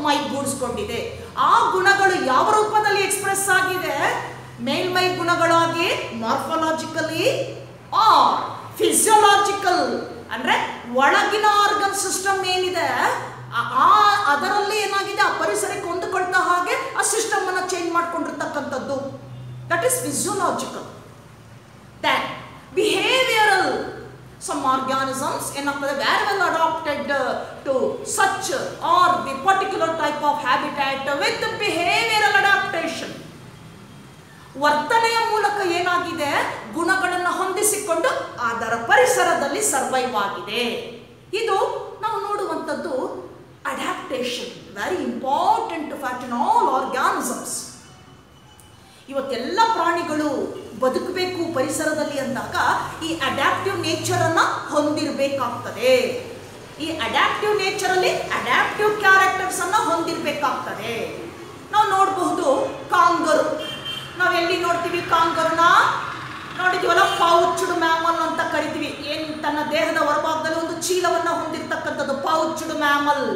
ಮೈಗೂಡಿಸ್ಕೊಂಡಿದೆ ಆ ಗುಣಗಳು ಯಾವ ರೂಪದಲ್ಲಿ ಎಕ್ಸ್ಪ್ರೆಸ್ ಆಗಿದೆ ಮೇಲ್ಮೈ ಗುಣಗಳಾಗಿ ಮಾರ್ಫಾಲಜಿಕಲಿ ಆರ್ ಫಿಸಿಯೋಲಾಜಿಕಲ್ ಅಂದ್ರೆ ಒಳಗಿನ ಆರ್ಗನ್ ಸಿಸ್ಟಮ್ ಏನಿದೆ ಆ- ಆ ಅದರಲ್ಲಿ ಏನಾಗಿದೆ ಆ ಪರಿಸರಕ್ಕೆ ಹೊಂದಿಕೊಳ್ತಾ ಹಾಗೆ ಆ ಸಿಸ್ಟಮ್ ಅನ್ನ ಚೇಂಜ್ ಮಾಡ್ಕೊಂಡಿರ್ತಕ್ಕಂಥದ್ದು that is physiological then behavioral some organisms ಏನಾಗ್ತದೆ very well adopted uh, to such uh, or the particular type of habitat with the behavioral adaptation ವರ್ತನೆಯ ಮೂಲಕ ಏನಾಗಿದೆ ಗುಣಗಳನ್ನು ಹೊಂದಿಸಿಕೊಂಡು ಅದರ ಪರಿಸರದಲ್ಲಿ ಸರ್ವೈವ್ ಆಗಿದೆ ಇದು ನಾವು ನೋಡುವಂಥದ್ದು adaptation very important fact in all organisms ಇವತ್ತೆಲ್ಲ ಪ್ರಾಣಿಗಳು ಬದುಕಬೇಕು ಪರಿಸರದಲ್ಲಿ ಅಂದಾಗ ಈ ಅಡ್ಯಾಪ್ಟಿವ್ ನೇಚರನ್ನು ಹೊಂದಿರಬೇಕಾಗ್ತದೆ ಈ ಅಡ್ಯಾಪ್ಟಿವ್ ನೇಚರಲ್ಲಿ ಅಡ್ಯಾಪ್ಟಿವ್ ಕ್ಯಾರೆಕ್ಟರ್ಸ್ ಅನ್ನ ಹೊಂದಿರಬೇಕಾಗ್ತದೆ ನಾವು ನೋಡಬಹುದು ಕಾಂಗರು ನಾವು ಎಲ್ಲಿ ನೋಡ್ತೀವಿ ಕಾಂಗರ್ನ ನೋಡಿದೀವಲ್ಲ ಪೌಚ್ಡ್ ಮ್ಯಾಮಲ್ ಅಂತ ಕರಿತೀವಿ ಏನು ತನ್ನ ದೇಹದ ಹೊರಭಾಗದಲ್ಲಿ ಒಂದು ಚೀಲವನ್ನು ಹೊಂದಿರತಕ್ಕಂಥದ್ದು ಪೌಚ್ಡ್ ಮ್ಯಾಮಲ್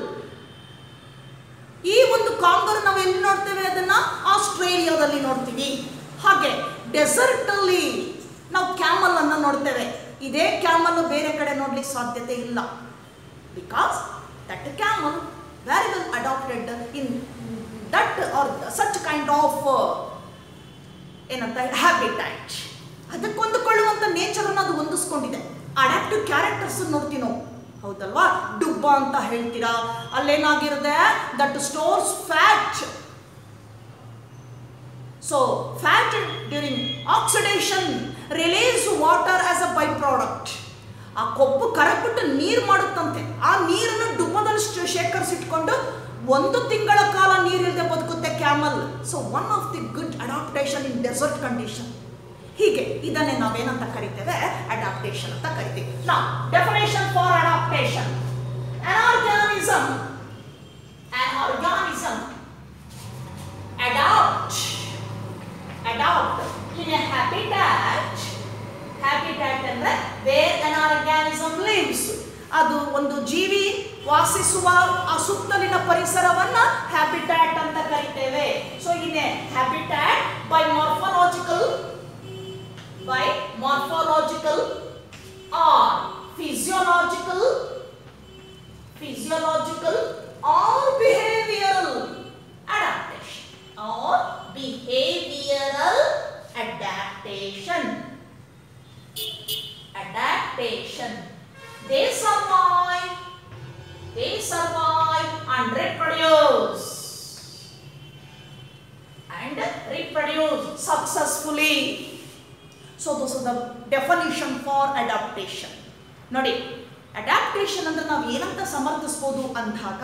ಈ ಒಂದು ಕಾಂಗರ್ ನಾವು ಎಲ್ಲಿ ನೋಡ್ತೇವೆ ಅದನ್ನ ಆಸ್ಟ್ರೇಲಿಯಾದಲ್ಲಿ ನೋಡ್ತೀವಿ ಹಾಗೆ ಡೆಸರ್ಟ್ ಅಲ್ಲಿ ನಾವು ಕ್ಯಾಮಲ್ ಅನ್ನ ನೋಡ್ತೇವೆ ಇದೇ ಕ್ಯಾಮಲ್ ಬೇರೆ ಕಡೆ ನೋಡ್ಲಿಕ್ಕೆ ಸಾಧ್ಯತೆ ಇಲ್ಲ because that camel very well adapted in that or such kind of ಏನಂತ ಹ್ಯಾಬಿಟ್ಯಾಟ್ ಅದಕ್ಕೆ ಹೊಂದಿಕೊಳ್ಳುವಂಥ ನೇಚರನ್ನು ಅದು ಹೊಂದಿಸ್ಕೊಂಡಿದೆ ಅಡ್ಯಾಪ್ಟಿವ್ ಕ್ಯಾರೆಕ್ಟರ್ಸ್ ನೋಡ್ತೀವಿ ನಾವು ಹೌದಲ್ವಾ ಡುಬ್ಬ ಅಂತ ಹೇಳ್ತೀರಾ ಅಲ್ಲೇನಾಗಿರುತ್ತೆ that stores fat so fat during oxidation release water as a by product ಆ ಕೊಬ್ಬು ಕರಗ್ಬಿಟ್ಟು ನೀರು ಮಾಡುತ್ತಂತೆ ಆ ನೀರನ್ನು ಡುಬ್ಬದಲ್ಲಿ ಶೇ- ಶೇಖರಿಸಿಟ್ಕೊಂಡು ಒಂದು ತಿಂಗಳ ಕಾಲ ನೀರಿಲ್ಲದೆ ಬದುಕುತ್ತೆ camel so one of the good adaptation in desert condition ಹೀಗೆ ಇದನ್ನೇ ನಾವೇನಂತ ಕರಿತೇವೆ ಅಡಾಪ್ಟೇಷನ್ ಅಂತ ಕರಿತೀವಿ ನಾವು definition for adaptation an organism an organism adopt adopt in a habitat habitat ಅಂದ್ರೆ where an organism lives ಅದು ಒಂದು ಜೀವಿ ವಾಸಿಸುವ ಆ ಸುತ್ತಲಿನ ಪರಿಸರವನ್ನ ಹ್ಯಾಬಿಟ್ಯಾಟ್ ಅಂತ ಕರಿತೇವೆ so in a habitat by morphological by morphological or physiological physiological or behavioral adaptation or behavioral adaptation adaptation they survive they survive and reproduce and reproduce successfully so this is the definition for adaptation ನೋಡಿ adaptation ಅಂದ್ರೆ ನಾವು ಏನಂತ ಸಮರ್ಥಿಸ್ಬೋದು ಅಂದಾಗ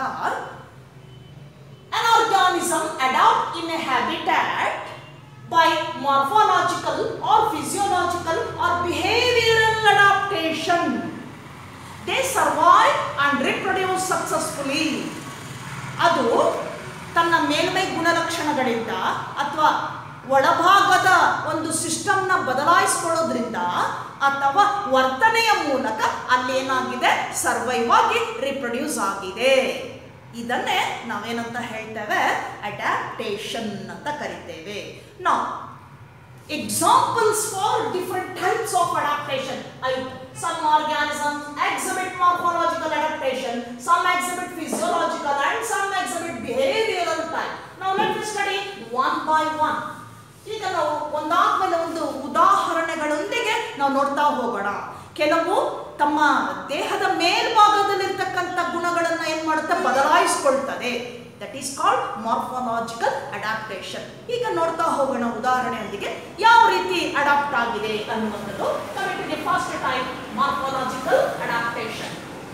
an organism adopt in a habitat by morphological or physiological or behavioral adaptation they survive and reproduce successfully ಅದು ತನ್ನ ಮೇಲ್ಮೈ ಗುಣಲಕ್ಷಣಗಳಿಂದ ಅಥವಾ ಒಳಭಾಗದ ಒಂದು ಸಿಸ್ಟಮ್ನ ಬದಲಾಯಿಸ್ಕೊಳ್ಳೋದ್ರಿಂದ ಅಥವಾ ವರ್ತನೆಯ ಮೂಲಕ ಅಲ್ಲೇನಾಗಿದೆ ಸರ್ವೈವ್ ಆಗಿ ರಿಪ್ರೊಡ್ಯೂಸ್ ಆಗಿದೆ ಇದನ್ನೇ ನಾವೇನಂತ ಹೇಳ್ತೇವೆ ಅಡ್ಯಾಪ್ಟೇಷನ್ ಅಂತ ಕರಿತೇವೆ ನಾವು examples for different types of adaptation. I, some organisms exhibit morphological adaptation, some exhibit physiological, and some exhibit behavioral type. Now let us study one by one. ಈಗ ನಾವು ಒಂದಾದ್ಮೇಲೆ ಒಂದು ಉದಾಹರಣೆಗಳೊಂದಿಗೆ ನಾವು ನೋಡ್ತಾ ಹೋಗೋಣ ಕೆಲವು ತಮ್ಮ ದೇಹದ ಮೇಲ್ಭಾಗದಲ್ಲಿರ್ತಕ್ಕಂಥ ಗುಣಗಳನ್ನ ಏನ್ ಮಾಡುತ್ತೆ ಬದಲಾಯಿಸ್ಕೊಳ್ತದೆ that is called morphological adaptation ಈಗ ನೋಡ್ತಾ ಹೋಗೋಣ ಉದಾಹರಣೆಯೊಂದಿಗೆ ಯಾವ ರೀತಿ ಅಡಾಪ್ಟ್ ಆಗಿದೆ ಅನ್ನುವಂಥದ್ದು first type morphological adaptation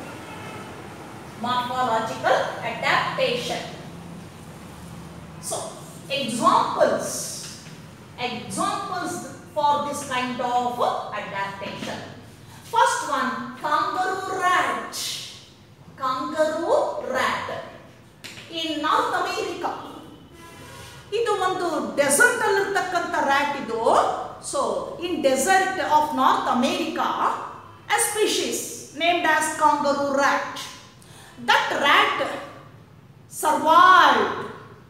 morphological adaptation so examples examples for this kind of adaptation. First one, kangaroo rat. Kangaroo rat. In North America, ಇದು ಒಂದು ಡೆಸರ್ಟ್ ಅಲ್ಲಿರ್ತಕ್ಕಂಥ ರ್ಯಾಟ್ ಇದು so in desert of North America a species named as kangaroo rat. That rat survived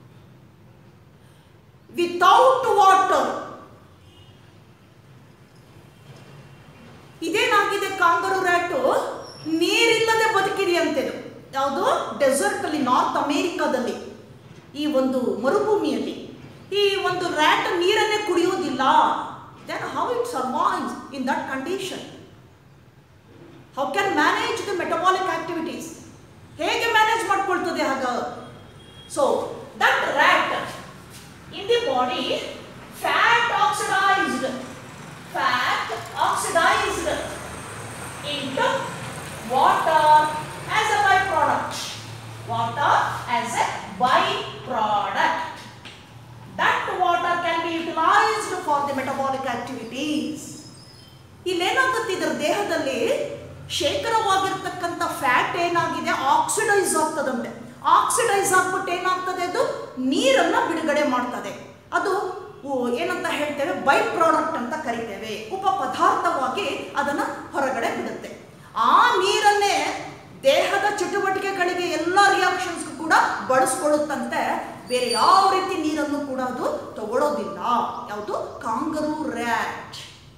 without water. ಇದೇನಾಗಿದೆ kangaroo rat ನೀರಿಲ್ಲದೆ ಬದುಕಿದೆಯಂತೆದು ಯಾವುದು dessert ಅಲ್ಲಿ north ಅಮೇರಿಕಾದಲ್ಲಿ ಈ ಒಂದು ಮರುಭೂಮಿಯಲ್ಲಿ ಈ ಒಂದು ರ್ಯಾಟ್ ನೀರನ್ನೇ ಕುಡಿಯೋದಿಲ್ಲ then how it survives in that condition how can manage the metabolic activities ಹೇಗೆ ಮ್ಯಾನೇಜ್ ಮಾಡ್ಕೊಳ್ತದೆ ಹಾಗ so that rat in the body fat oxidised fat oxidised into water as a byproduct. Water as a byproduct. That water can be utilized for the metabolic activities. ಇಲ್ಲೇನಾಗುತ್ತೆ ಇದರ ದೇಹದಲ್ಲಿ ಶೇಖರವಾಗಿರ್ತಕ್ಕಂಥ fat ಏನಾಗಿದೆ oxidise ಆಗ್ತದಂತೆ oxidise ಆಗ್ಬಿಟ್ಟು ಏನಾಗ್ತದೆ ಅದು ನೀರನ್ನ ಬಿಡುಗಡೆ ಮಾಡ್ತದೆ ಅದು ಓ, ಏನಂತ ಹೇಳ್ತೇವೆ ಬೈ ಪ್ರಾಡಕ್ಟ್ ಅಂತ ಕರಿತೇವೆ ಉಪ ಪದಾರ್ಥವಾಗಿ ಅದನ್ನ ಹೊರಗಡೆ ಬಿಡುತ್ತೆ ಆ ನೀರನ್ನೇ ದೇಹದ ಚಟುವಟಿಕೆಗಳಿಗೆ ಎಲ್ಲ ರಿಯಾಕ್ಷನ್ಸ್ ಕೂಡ ಬಳಸ್ಕೊಳ್ಳುತ್ತಂತೆ ಬೇರೆ ಯಾವ ರೀತಿ ನೀರನ್ನು ಕೂಡ ಅದು ತಗೊಳ್ಳೋದಿಲ್ಲ ಯಾವುದು kangaroo rat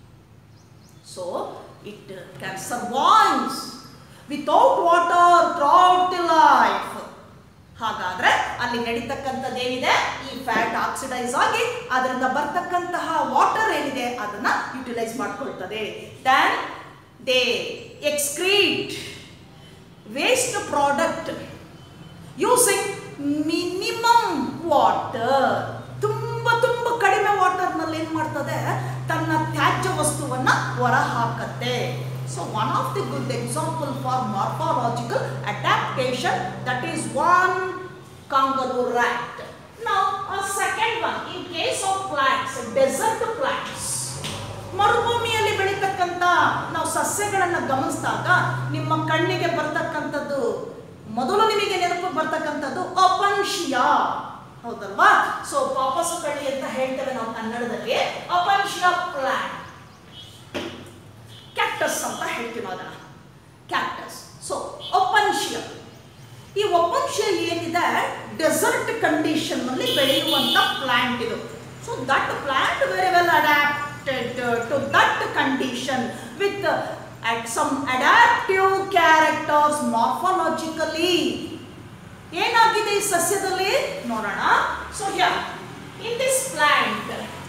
so it can survives without water throughout the life ಹಾಗಾದ್ರೆ ಅಲ್ಲಿ ನಡೀತಕ್ಕಂಥದ್ದೇನಿದೆ ಈ ಫ್ಯಾಟ್ ಆಕ್ಸಿಡೈಸ್ ಆಗಿ ಅದರಿಂದ ಬರ್ತಕ್ಕಂತಹ ವಾಟರ್ ಏನಿದೆ ಅದನ್ನ ಯುಟಿಲೈಸ್ ಮಾಡ್ಕೊಳ್ತದೆ then they excrete waste product using minimum water ತುಂಬ ತುಂಬ ಕಡಿಮೆ ವಾಟರ್ನಲ್ಲಿ ಏನು ಮಾಡ್ತದೆ ತನ್ನ ತ್ಯಾಜ್ಯ ವಸ್ತುವನ್ನ ಹೊರ ಹಾಕತ್ತೆ so one of the good example for morphological adaptation that is one kangaroo rat ನಾವು second one in case of plants desert plants ಮರುಭೂಮಿಯಲ್ಲಿ ಬೆಳೀತಕ್ಕಂಥ ನಾವು ಸಸ್ಯಗಳನ್ನು ಗಮನಿಸಿದಾಗ ನಿಮ್ಮ ಕಣ್ಣಿಗೆ ಬರ್ತಕ್ಕಂಥದ್ದು ಮೊದಲು ನಿಮಗೆ ನೆನಪು ಬರ್ತಕ್ಕಂಥದ್ದು ಅಪಂಶಿಯ ಹೌದಲ್ವಾ ಸೊ ಪಾಪಸು ಕಳ್ಳಿ ಅಂತ ಹೇಳ್ತೇವೆ ನಾವು ಕನ್ನಡದಲ್ಲಿ ಅಪಂಶಿಯ ಪ್ಲಾಂಟ್ ಕ್ಯಾಕ್ಟಸ್ ಅಂತ ಹೇಳ್ತೀವಿ ಅದನ್ನ ಕ್ಯಾಕ್ಟಸ್ ಸೊ ಒಪನ್ಶಿಯ ಈ ಒಪನ್ಶಿಯ ಏನಿದೆ ಡೆಸರ್ಟ್ ಕಂಡೀಷನ್ ನಲ್ಲಿ ಬೆಳೆಯುವಂತ ಪ್ಲಾಂಟ್ ಇದು so that plant very well adapted to that condition with at some adaptive characters morphologically ಏನಾಗಿದೆ ಈ ಸಸ್ಯದಲ್ಲಿ ನೋಡೋಣ so in this plant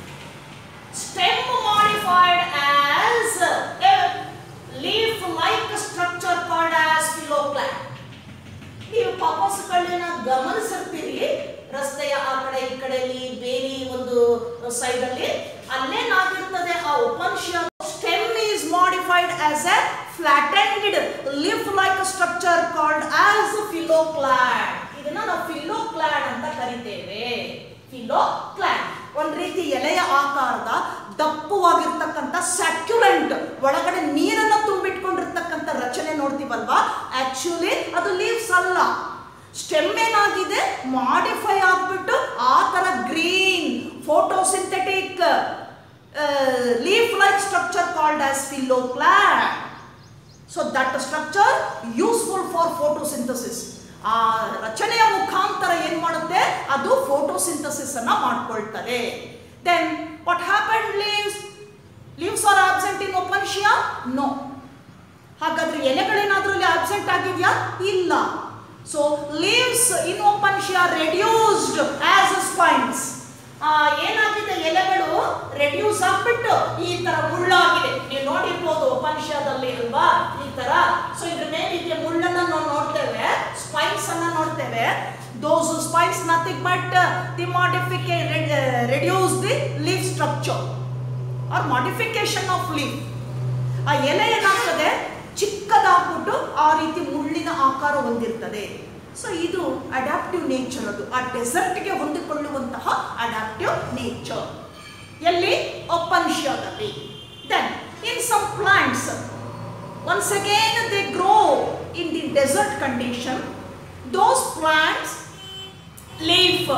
stem modified as a leaf like structure called as phyloplant ನೀವು ಪಾಪಸ್ಗಳನ್ನ ಗಮನಿಸಿರ್ತೀರಿ ರಸ್ತೆಯ ಆ ಕಡೆ ಈ ಕಡೆಯಲ್ಲಿ ಬೇಲಿ ಒಂದು ಸೈಡ್ ಅಲ್ಲಿ ಅಲ್ಲೇನಾಗಿರ್ತದೆ ಆ Opuntia stem is modified as a flattened leaf like structure called as phylloclade ಇದನ್ನ ನಾವು ಫಿಲೋಕ್ಲಾಡ್ ಅಂತ ಕರಿತೇವೆ ಫಿಲೋಕ್ಲಾಡ್ ಒಂದ್ ರೀತಿ ಎಲೆಯ ಆಕಾರದ ದಪ್ಪವಾಗಿರ್ತಕ್ಕಂಥ ಸ್ಯಾಕ್ಯುಲೆಂಟ್ ಒಳಗಡೆ ನೀರನ್ನ ತುಂಬಿಟ್ಕೊಂಡಿರ್ತಕ್ಕಂಥ ರಚನೆ ನೋಡ್ತೀವಲ್ವಾ ಆಕ್ಚುಲಿ ಅದು ಲೀವ್ಸ್ ಅಲ್ಲ ಸ್ಟೆಮ್ ಏನಾಗಿದೆ ಮಾಡಿಫೈ ಆಗ್ಬಿಟ್ಟು ಆ ತರ green photosynthetic leaf like structure called as phylloclade so that structure useful for photosynthesis ಆ ರಚನೆಯ ಮುಖಾಂತರ ಏನ್ ಮಾಡುತ್ತೆ ಅದು ಫೋಟೋಸಿಂಥಸಿಸ್ ಅನ್ನ ಮಾಡ್ಕೊಳ್ತದೆ then what happen leaves leaves are absent in Opuntia no ಹಾಗಾದ್ರೆ ಎಲೆಗಳೇನಾದ್ರೂ ಇಲ್ಲಿ ಆಬ್ಸೆಂಟ್ ಆಗಿದೆಯಾ ಇಲ್ಲ so leaves in Opuntia reduced as spines ಏನಾಗಿದೆ ಎಲೆಗಳು ರೆಡ್ಯೂಸ್ ಆಗ್ಬಿಟ್ಟು ಈ ತರ ಮುಳ್ಳಾಗಿದೆ ನೀವು ನೋಡಿರ್ಬೋದು ಉಪನಿಷದಲ್ಲಿ ಅಲ್ವಾ ಈ ತರ ಸೊ ಇದ್ರ ಮೇಲೆ ಇದೆಯಾ ಮುಳ್ಳನ್ನ ನಾವು ನೋಡ್ತೇವೆ ಸ್ಪೈನ್ಸ್ ಅನ್ನ ನೋಡ್ತೇವೆ those spines nothing but the modification reduce the leaf structure or modification of leaf ಆ ಎಲೆ ಏನಾಗ್ತದೆ ಚಿಕ್ಕದಾಗ್ಬಿಟ್ಟು ಆ ರೀತಿ ಮುಳ್ಳಿನ ಆಕಾರ ಹೊಂದಿರ್ತದೆ ಸೊ ಇದು ಅಡ್ಯಾಪ್ಟಿವ್ ನೇಚರ್ ಅದು ಆ ಡೆಸರ್ಟ್ಗೆ ಹೊಂದಿಕೊಳ್ಳುವಂತಹ ಅಡ್ಯಾಪ್ಟಿವ್ ನೇಚರ್ ಎಲ್ಲಿ ಒಪನ್ಶಿಯಾದಲ್ಲಿ then in some plants once again they grow in the desert condition those plants leaf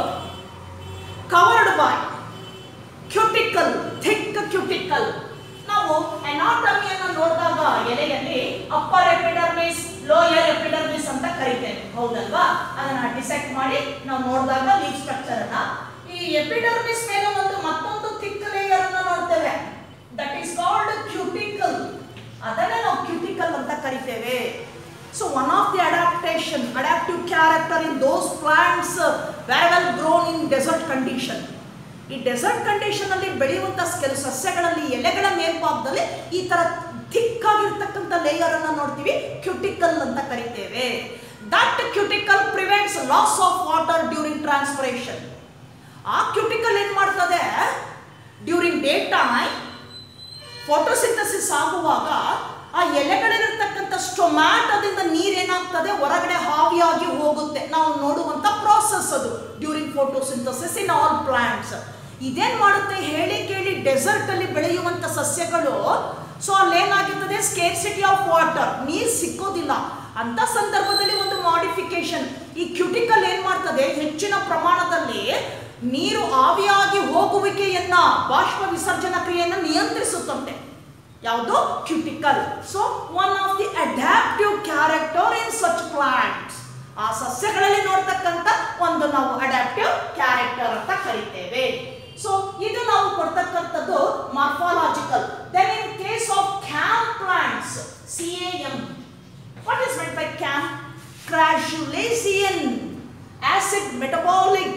covered by cuticle thick cuticle ನಾವು ಅನಾಟಮಿಯನ್ನು ನೋಡಿದಾಗ ಎಲೆಯಲ್ಲಿ ಅಪ್ಪರ್ ಎಪಿಡರ್ಮಿಸ್ ಲೋಯರ್ ಎಪಿಡರ್ಮಿಸ್ ಅಂತ ಕರಿತೇವೆ ಹೌದಲ್ವಾ ಅದನ್ನ ಡಿಸೆಕ್ಟ್ ಮಾಡಿ ನಾವು ನೋಡಿದಾಗ ಲೀಫ್ ಸ್ಟ್ರಕ್ಚರ್ ಅನ್ನ ಈ ಎಪಿಡರ್ಮಿಸ್ ಮೇಲೆ ಒಂದು ಮತ್ತೊಂದು ಥಿಕ್ ಲೇಯರ್ ಅನ್ನ ನೋಡ್ತೇವೆ ದಟ್ ಈಸ್ ಕಾಲ್ಡ್ ಕ್ಯೂಟಿಕಲ್ ಅದನ್ನೇ ನಾವು ಕ್ಯೂಟಿಕಲ್ ಅಂತ ಕರಿತೇವೆ so one of the adaptation adaptive character in those plants very well grown in desert condition ಈ ಡೆಸರ್ಟ್ ಕಂಡೀಷನ್ ಅಲ್ಲಿ ಬೆಳೆಯುವಂತ ಕೆಲವು ಸಸ್ಯಗಳಲ್ಲಿ ಎಲೆಗಳ ಮೇಲ್ಭಾಗದಲ್ಲಿ ಈ ತರ ಥಿಕ್ ಆಗಿರ್ತಕ್ಕಂಥ ಲೇಯರ್ ಅನ್ನ ನೋಡ್ತೀವಿ ಕ್ಯೂಟಿಕಲ್ ಅಂತ ಕರಿತೇವೆ that cuticle prevents loss of water during transpiration ಆ ಕ್ಯೂಟಿಕಲ್ ಏನ್ ಮಾಡ್ತದೆ ಡ್ಯೂರಿಂಗ್ ಡೇ ಟೈಮ್ ಫೋಟೋಸಿಂಥಸಿಸ್ ಆಗುವಾಗ ಆ ಎಲೆಗಳಲ್ಲಿರ್ತಕ್ಕಂಥ ಸ್ಟೊಮ್ಯಾಟದಿಂದ ನೀರೇನಾಗ್ತದೆ ಹೊರಗಡೆ ಹಾವಿಯಾಗಿ ಹೋಗುತ್ತೆ ನಾವು ನೋಡುವಂತ ಪ್ರಾಸೆಸ್ ಅದು during photosynthesis in all plants ಇದೇನ್ ಮಾಡುತ್ತೆ ಹೇಳಿ ಕೇಳಿ ಡೆಸರ್ಟ್ ಅಲ್ಲಿ ಬೆಳೆಯುವಂತ ಸಸ್ಯಗಳು ಸೊ ಅಲ್ಲಿ ಏನಾಗಿರ್ತದೆ ಸ್ಕೇರ್ಸಿಟಿ ಆಫ್ ವಾಟರ್ ನೀರು ಸಿಕ್ಕೋದಿಲ್ಲ ಅಂತ ಸಂದರ್ಭದಲ್ಲಿ ಒಂದು ಮಾಡಿಫಿಕೇಶನ್ ಈ ಕ್ಯೂಟಿಕಲ್ ಏನ್ ಮಾಡ್ತದೆ ಹೆಚ್ಚಿನ ಪ್ರಮಾಣದಲ್ಲಿ ನೀರು ಆವಿಯಾಗಿ ಹೋಗುವಿಕೆಯನ್ನ ಬಾಷ್ಪ ವಿಸರ್ಜನಾ ಕ್ರಿಯೆಯನ್ನು ನಿಯಂತ್ರಿಸುತ್ತಂತೆ ಯಾವುದು cuticle so one of the adaptive character in such plants ಆ ಸಸ್ಯಗಳಲ್ಲಿ ನೋಡ್ತಕ್ಕಂಥ ಒಂದು ನಾವು ಅಡ್ಯಾಪ್ಟಿವ್ ಕ್ಯಾರೆಕ್ಟರ್ ಅಂತ ಕರಿತೇವೆ ಸೊ ಇದು ನಾವು ಕೊಡ್ತಕ್ಕಂಥದ್ದು morphological then in case of CAM plants C A M what is meant by CAM crassulacean acid metabolic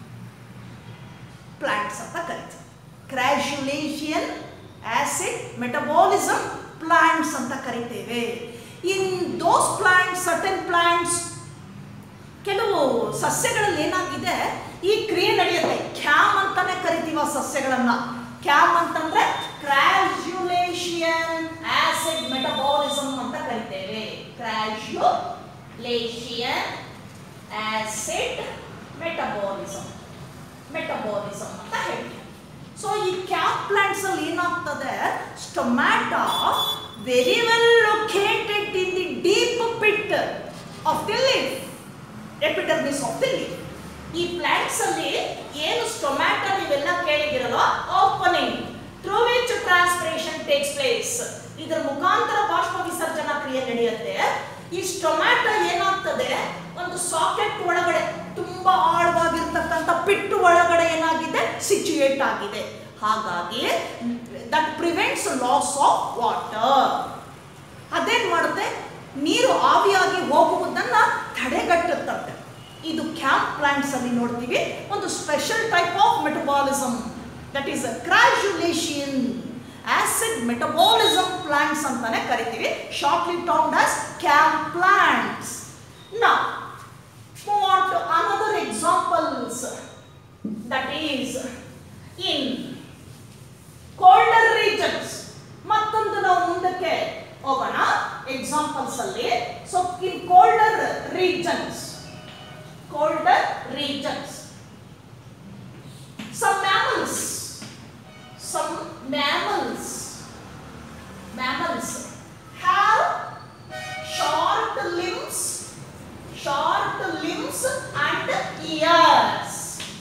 plants ಅಂತ ಕರಿತೀವಿ ಕ್ರಾಶುಲೇಷಿಯನ್ ಆಸಿಡ್ ಮೆಟಬಾಲಿಸಮ್ ಪ್ಲಾಂಟ್ಸ್ ಅಂತ ಕರಿತೇವೆ in those plants certain plants ಕೆಲವು ಸಸ್ಯಗಳಲ್ಲಿ ಏನಾಗಿದೆ ಈ ಕ್ರಿಯೆ ನಡೆಯುತ್ತೆ ಕ್ಯಾಮ್ ಅಂತಾನೆ ಕರಿತೀವಿ ಆ ಸಸ್ಯಗಳನ್ನ ಕ್ಯಾಮ್ ಅಂತಂದ್ರೆ ಕ್ರಾಶುಲೇಷಿಯನ್ ಆಸಿಡ್ ಮೆಟಬಾಲಿಸಮ್ ಅಂತ ಕರಿತೇವೆ ಕ್ರಾಶುಲೇಷಿಯನ್ ಆಸಿಡ್ ಮೆಟಬಾಲಿಸಮ್ ಮೆಟಬಾಲಿಸಮ್ ಅಂತ ಹೇಳ್ತೀವಿ ಸೊ ಈ ಕ್ಯಾಪ್ ಪ್ಲಾಂಟ್ಸ್ ಅಲ್ಲಿ ಏನಾಗ್ತದೆ stomata very well located in the deep pit of the leaf epidermis of the leaf ಈ ಪ್ಲಾಂಟ್ಸ್ ಅಲ್ಲಿ ಏನು ಸ್ಟೊಮ್ಯಾಟಾ ನೀವೆಲ್ಲ ಕೇಳಿದಿರಲ್ಲ opening through which transpiration takes place ಇದರ ಮುಖಾಂತರ ಬಾಷ್ಪ ವಿಸರ್ಜನಾ ಕ್ರಿಯೆ ನಡೆಯುತ್ತೆ ಈ ಸ್ಟೊಮ್ಯಾಟೊ ಏನಾಗ್ತದೆ ಒಂದು ಸಾಕೆಟ್ ಒಳಗಡೆ ತುಂಬಾ ಆಳವಾಗಿರ್ತಕ್ಕಂಥ ಪಿಟ್ಟು ಒಳಗಡೆ ಏನಾಗಿದೆ ಸಿಚುಯೇಟ್ ಆಗಿದೆ ಹಾಗಾಗಿ that prevents loss of water ಅದೇನ್ ಮಾಡುತ್ತೆ ನೀರು ಆವಿಯಾಗಿ ಹೋಗುವುದನ್ನ ತಡೆಗಟ್ಟುತ್ತಂತೆ ಇದು ಕ್ಯಾಂಪ್ ಪ್ಲಾಂಟ್ಸ್ ಅಲ್ಲಿ ನೋಡ್ತೀವಿ ಒಂದು special type of metabolism that is crassulacean acid metabolism plants ಅಂತಾನೆ ಕರಿತೀವಿ ಶಾರ್ಟ್ಲಿ ಟೌಂಡ್ ಆಸ್ ಕ್ಯಾಂಪ್ ಪ್ಲಾಂಟ್ಸ್ ನಾ move on to another examples that is in colder regions ಮತ್ತೊಂದು ನಾವು ಮುಂದಕ್ಕೆ ಹೋಗೋಣ ಎಕ್ಸಾಂಪಲ್ಸ್ ಅಲ್ಲಿ so in colder regions colder regions some mammals some mammals mammals have short limbs short limbs and ears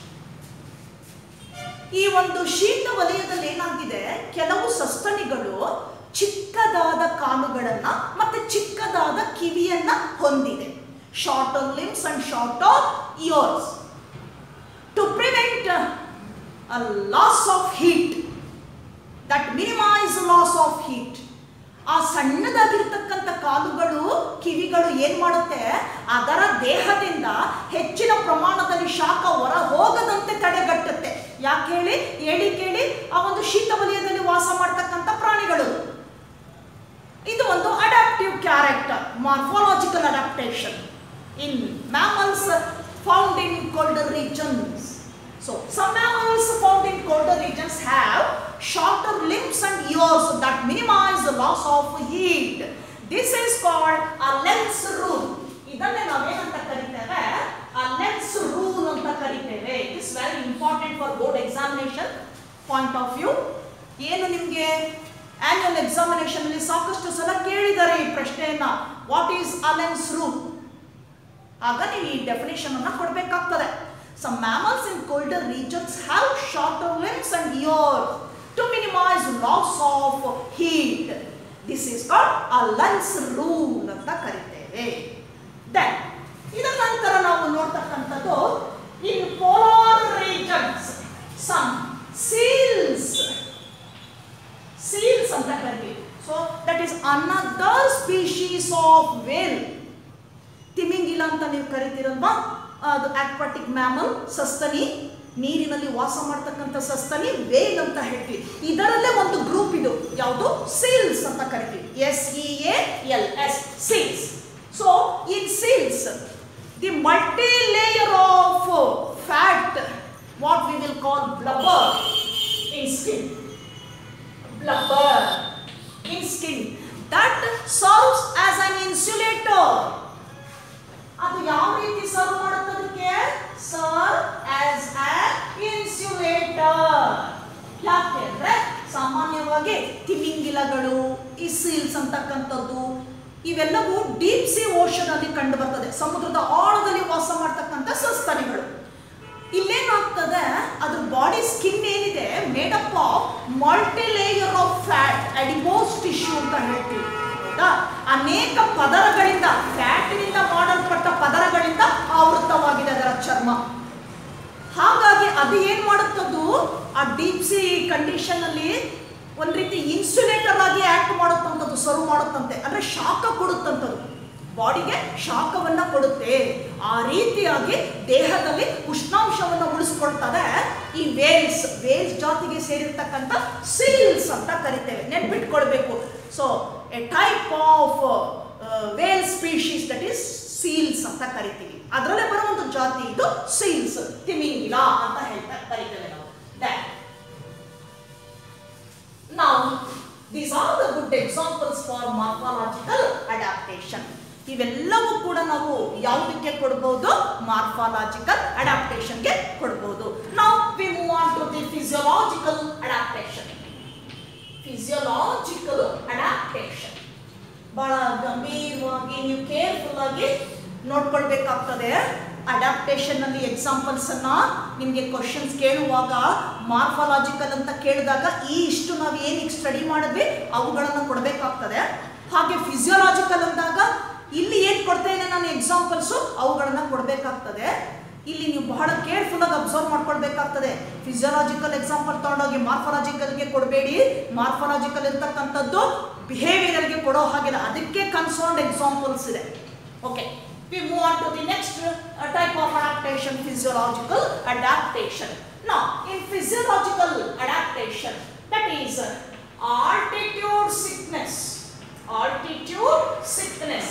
ಈ ಒಂದು ಶೀತ ವಲಯದಲ್ಲಿ ಏನಾಗಿದೆ ಕೆಲವು ಸಸ್ತನಿಗಳು ಚಿಕ್ಕದಾದ ಕಾಲುಗಳನ್ನ ಮತ್ತೆ ಚಿಕ್ಕದಾದ ಕಿವಿಯನ್ನ ಹೊಂದಿದೆ short limbs and short ears to prevent a loss of heat that minimize loss of heat ಆ ಸಣ್ಣದಾಗಿರ್ತಕ್ಕಂಥ ಕಾಲುಗಳು ಕಿವಿಗಳು ಏನ್ ಮಾಡುತ್ತೆ ಅದರ ದೇಹದಿಂದ ಹೆಚ್ಚಿನ ಪ್ರಮಾಣದಲ್ಲಿ ಶಾಖ ಹೊರ ಹೋಗದಂತೆ ತಡೆಗಟ್ಟುತ್ತೆ ಯಾಕೆ ಹೇಳಿ ಹೇಳಿ ಕೇಳಿ ಆ ಒಂದು ಶೀತ ವಲಯದಲ್ಲಿ ವಾಸ ಮಾಡ್ತಕ್ಕಂಥ ಪ್ರಾಣಿಗಳು ಇದು ಒಂದು adaptive character morphological adaptation in mammals found in colder regions So, some mammals found in colder regions have shorter limbs and ears that minimize the loss of heat. This is called a lens rule. ಇದನ್ನೇ ನಾವೇನಂತ ಕರಿತೇವೆ ಆ lens rule ಅಂತ ಕರಿತೇವೆ it is very important for board examination point of view ಏನು ನಿಮಗೆ annual examination ಅಲ್ಲಿ ಸಾಕಷ್ಟು ಸಲ ಕೇಳಿದ್ದಾರೆ ಈ ಪ್ರಶ್ನೆಯನ್ನ what is Allen's rule ಆಗ ನೀವು ಈ ಡೆಫಿನೇಷನ್ ಅನ್ನ ಕೊಡಬೇಕಾಗ್ತದೆ Some mammals in colder regions have shorter limbs and ears to minimize loss of heat. This is called a lens rule ಅಂತ ಕರಿತೇವೆ ಕರಿತೇವೆ ದೆನ್ ಇದರ ನಂತರ ನಾವು ನೋಡ್ತಕ್ಕಂಥದ್ದು in polar regions some seals seals ಅಂತ ಕರಿತೀವಿ so that is another species of whale ತಿಮಿಂಗಿಲ ಅಂತ ನೀವು ಕರಿತೀರಲ್ವಾ ಅದು ಆಕ್ವಾಟಿಕ್ ಮ್ಯಾಮಲ್ ಸಸ್ತನಿ ನೀರಿನಲ್ಲಿ ವಾಸ ಮಾಡ್ತಕ್ಕಂಥ ಸಸ್ತನಿ ವೇಲ್ ಅಂತ ಹೇಳ್ತೀವಿ ಇದರಲ್ಲೇ ಒಂದು ಗ್ರೂಪ್ ಇದು ಯಾವುದು ಸೀಲ್ಸ್ ಅಂತ ಕರಿತೀವಿ S E L S seals so in seals the multi layer of fat what we will call blubber in skin blubber in skin that serves as an insulator ಅದು ಯಾವ ರೀತಿ ಸರ್ವ್ ಮಾಡುತ್ತದಕ್ಕೆ serve as an insulator ಯಾಕೆ ಅಂದ್ರೆ ಸಾಮಾನ್ಯವಾಗಿ ತಿಮಿಂಗಿಲಗಳು ಈ seals ಅಂತಕ್ಕಂಥದ್ದು ಇವೆಲ್ಲವೂ ಡೀಪ್ ಸಿ ಓಷನ್ ಅಲ್ಲಿ ಕಂಡು ಬರ್ತದೆ ಸಮುದ್ರದ ಆಳದಲ್ಲಿ ವಾಸ ಮಾಡ್ತಕ್ಕಂಥ ಸಸ್ತನಿಗಳು ಇಲ್ಲೇನಾಗ್ತದೆ ಅದ್ರ ಬಾಡಿ ಸ್ಕಿನ್ ಏನಿದೆ made up of multi layer of fat adipose tissue ಅಂತ ಹೇಳ್ತೀವಿ ಹೌದಾ ಅನೇಕ ಪದರಗಳಿಂದ ಫ್ಯಾಟಿನಿಂದ ಮಾಡಲ್ಪಟ್ಟ ಪದರಗಳಿಂದ ಆವೃತವಾಗಿದೆ ಅದರ ಚರ್ಮ ಹಾಗಾಗಿ ಅದು ಏನ್ ಮಾಡುತ್ತದು ಆ ಡೀಪ್ ಸಿ ಕಂಡೀಷನ್ ಅಲ್ಲಿ ಒಂದ್ ರೀತಿ ಇನ್ಸುಲೇಟರ್ ಆಗಿ ಆಕ್ಟ್ ಮಾಡುತ್ತಂಥದ್ದು ಸರ್ವ್ ಮಾಡುತ್ತಂತೆ ಅಂದ್ರೆ ಶಾಖ ಕೊಡುತ್ತಂಥದ್ದು ಬಾಡಿಗೆ ಶಾಖವನ್ನ ಕೊಡುತ್ತೆ ಆ ರೀತಿಯಾಗಿ ದೇಹದಲ್ಲಿ ಉಷ್ಣಾಂಶವನ್ನು ಉಳಿಸ್ಕೊಳ್ತದೆ ಈ ವೇಲ್ಸ್ ವೇಲ್ಸ್ ಜಾತಿಗೆ ಸೇರಿರ್ತಕ್ಕಂಥ ಸೀಲ್ಸ್ ಅಂತ ಕರಿತೇವೆ ನೆನ್ಪಿಟ್ಕೊಳ್ಬೇಕು so a type of whale species that is seals ಅಂತ ಕರಿತೀವಿ ಅದರಲ್ಲೇ ಬರುವಂತ ಜಾತಿ ಇದು ಸೀಲ್ಸ್ ತಿಮಿಂಗಿಲ ಅಂತ ಹೇಳ್ತಾ ಕರಿತೇವೆ ನಾವು That. Now, these are the good examples for morphological adaptation. ಇವೆಲ್ಲವೂ ಕೂಡ ನಾವು ಯಾವುದಕ್ಕೆ ಕೊಡ್ಬೋದು ಮಾರ್ಫಾಲಜಿಕಲ್ ಅಡಾಪ್ಟೇಷನ್ಗೆ ಕೊಡ್ಬೋದು ನಾವು we move on to the physiological adaptation physiological adaptation ಬಹಳ ಗಂಭೀರವಾಗಿ ನೀವು ಕೇರ್ಫುಲ್ ಆಗಿ ನೋಡ್ಕೊಳ್ಬೇಕಾಗ್ತದೆ ಅಡಾಪ್ಟೇಷನ್ ಅಲ್ಲಿ ಎಕ್ಸಾಂಪಲ್ಸ್ ಅನ್ನ ನಿಮಗೆ ಕ್ವಶನ್ಸ್ ಕೇಳುವಾಗ ಮಾರ್ಫಾಲಜಿಕಲ್ ಅಂತ ಕೇಳಿದಾಗ ಈ ಇಷ್ಟು ನಾವು ಏನಕ್ಕೆ ಸ್ಟಡಿ ಮಾಡಿದ್ವಿ ಅವುಗಳನ್ನು ಕೊಡಬೇಕಾಗ್ತದೆ ಹಾಗೆ ಫಿಸಿಯೋಲಾಜಿಕಲ್ ಅಂದಾಗ ಇಲ್ಲಿ ಏನು ಕೊಡ್ತೇನೆ ನಾನು ಎಕ್ಸಾಂಪಲ್ಸು ಅವುಗಳನ್ನ ಕೊಡಬೇಕಾಗ್ತದೆ ಇಲ್ಲಿ ನೀವು ಬಹಳ ಕೇರ್ಫುಲ್ ಆಗಿ ಅಬ್ಸರ್ವ್ ಮಾಡ್ಕೊಳ್ಬೇಕಾಗ್ತದೆ ಫಿಸಿಯೋಲಾಜಿಕಲ್ ಎಕ್ಸಾಂಪಲ್ ತಗೊಂಡೋಗಿ ಮಾರ್ಫಾಲಜಿಕಲ್ಗೆ ಕೊಡಬೇಡಿ ಮಾರ್ಫಾಲಜಿಕಲ್ ಇರ್ತಕ್ಕಂಥದ್ದು ಬಿಹೇವಿಯರ್ಗೆ ಕೊಡೋ ಹಾಗಿಲ್ಲ ಅದಕ್ಕೆ ಕನ್ಸರ್ನ್ಡ್ ಎಕ್ಸಾಂಪಲ್ಸ್ ಇದೆ okay we move on to the next uh, type of adaptation physiological adaptation now in physiological adaptation that is uh, altitude sickness altitude sickness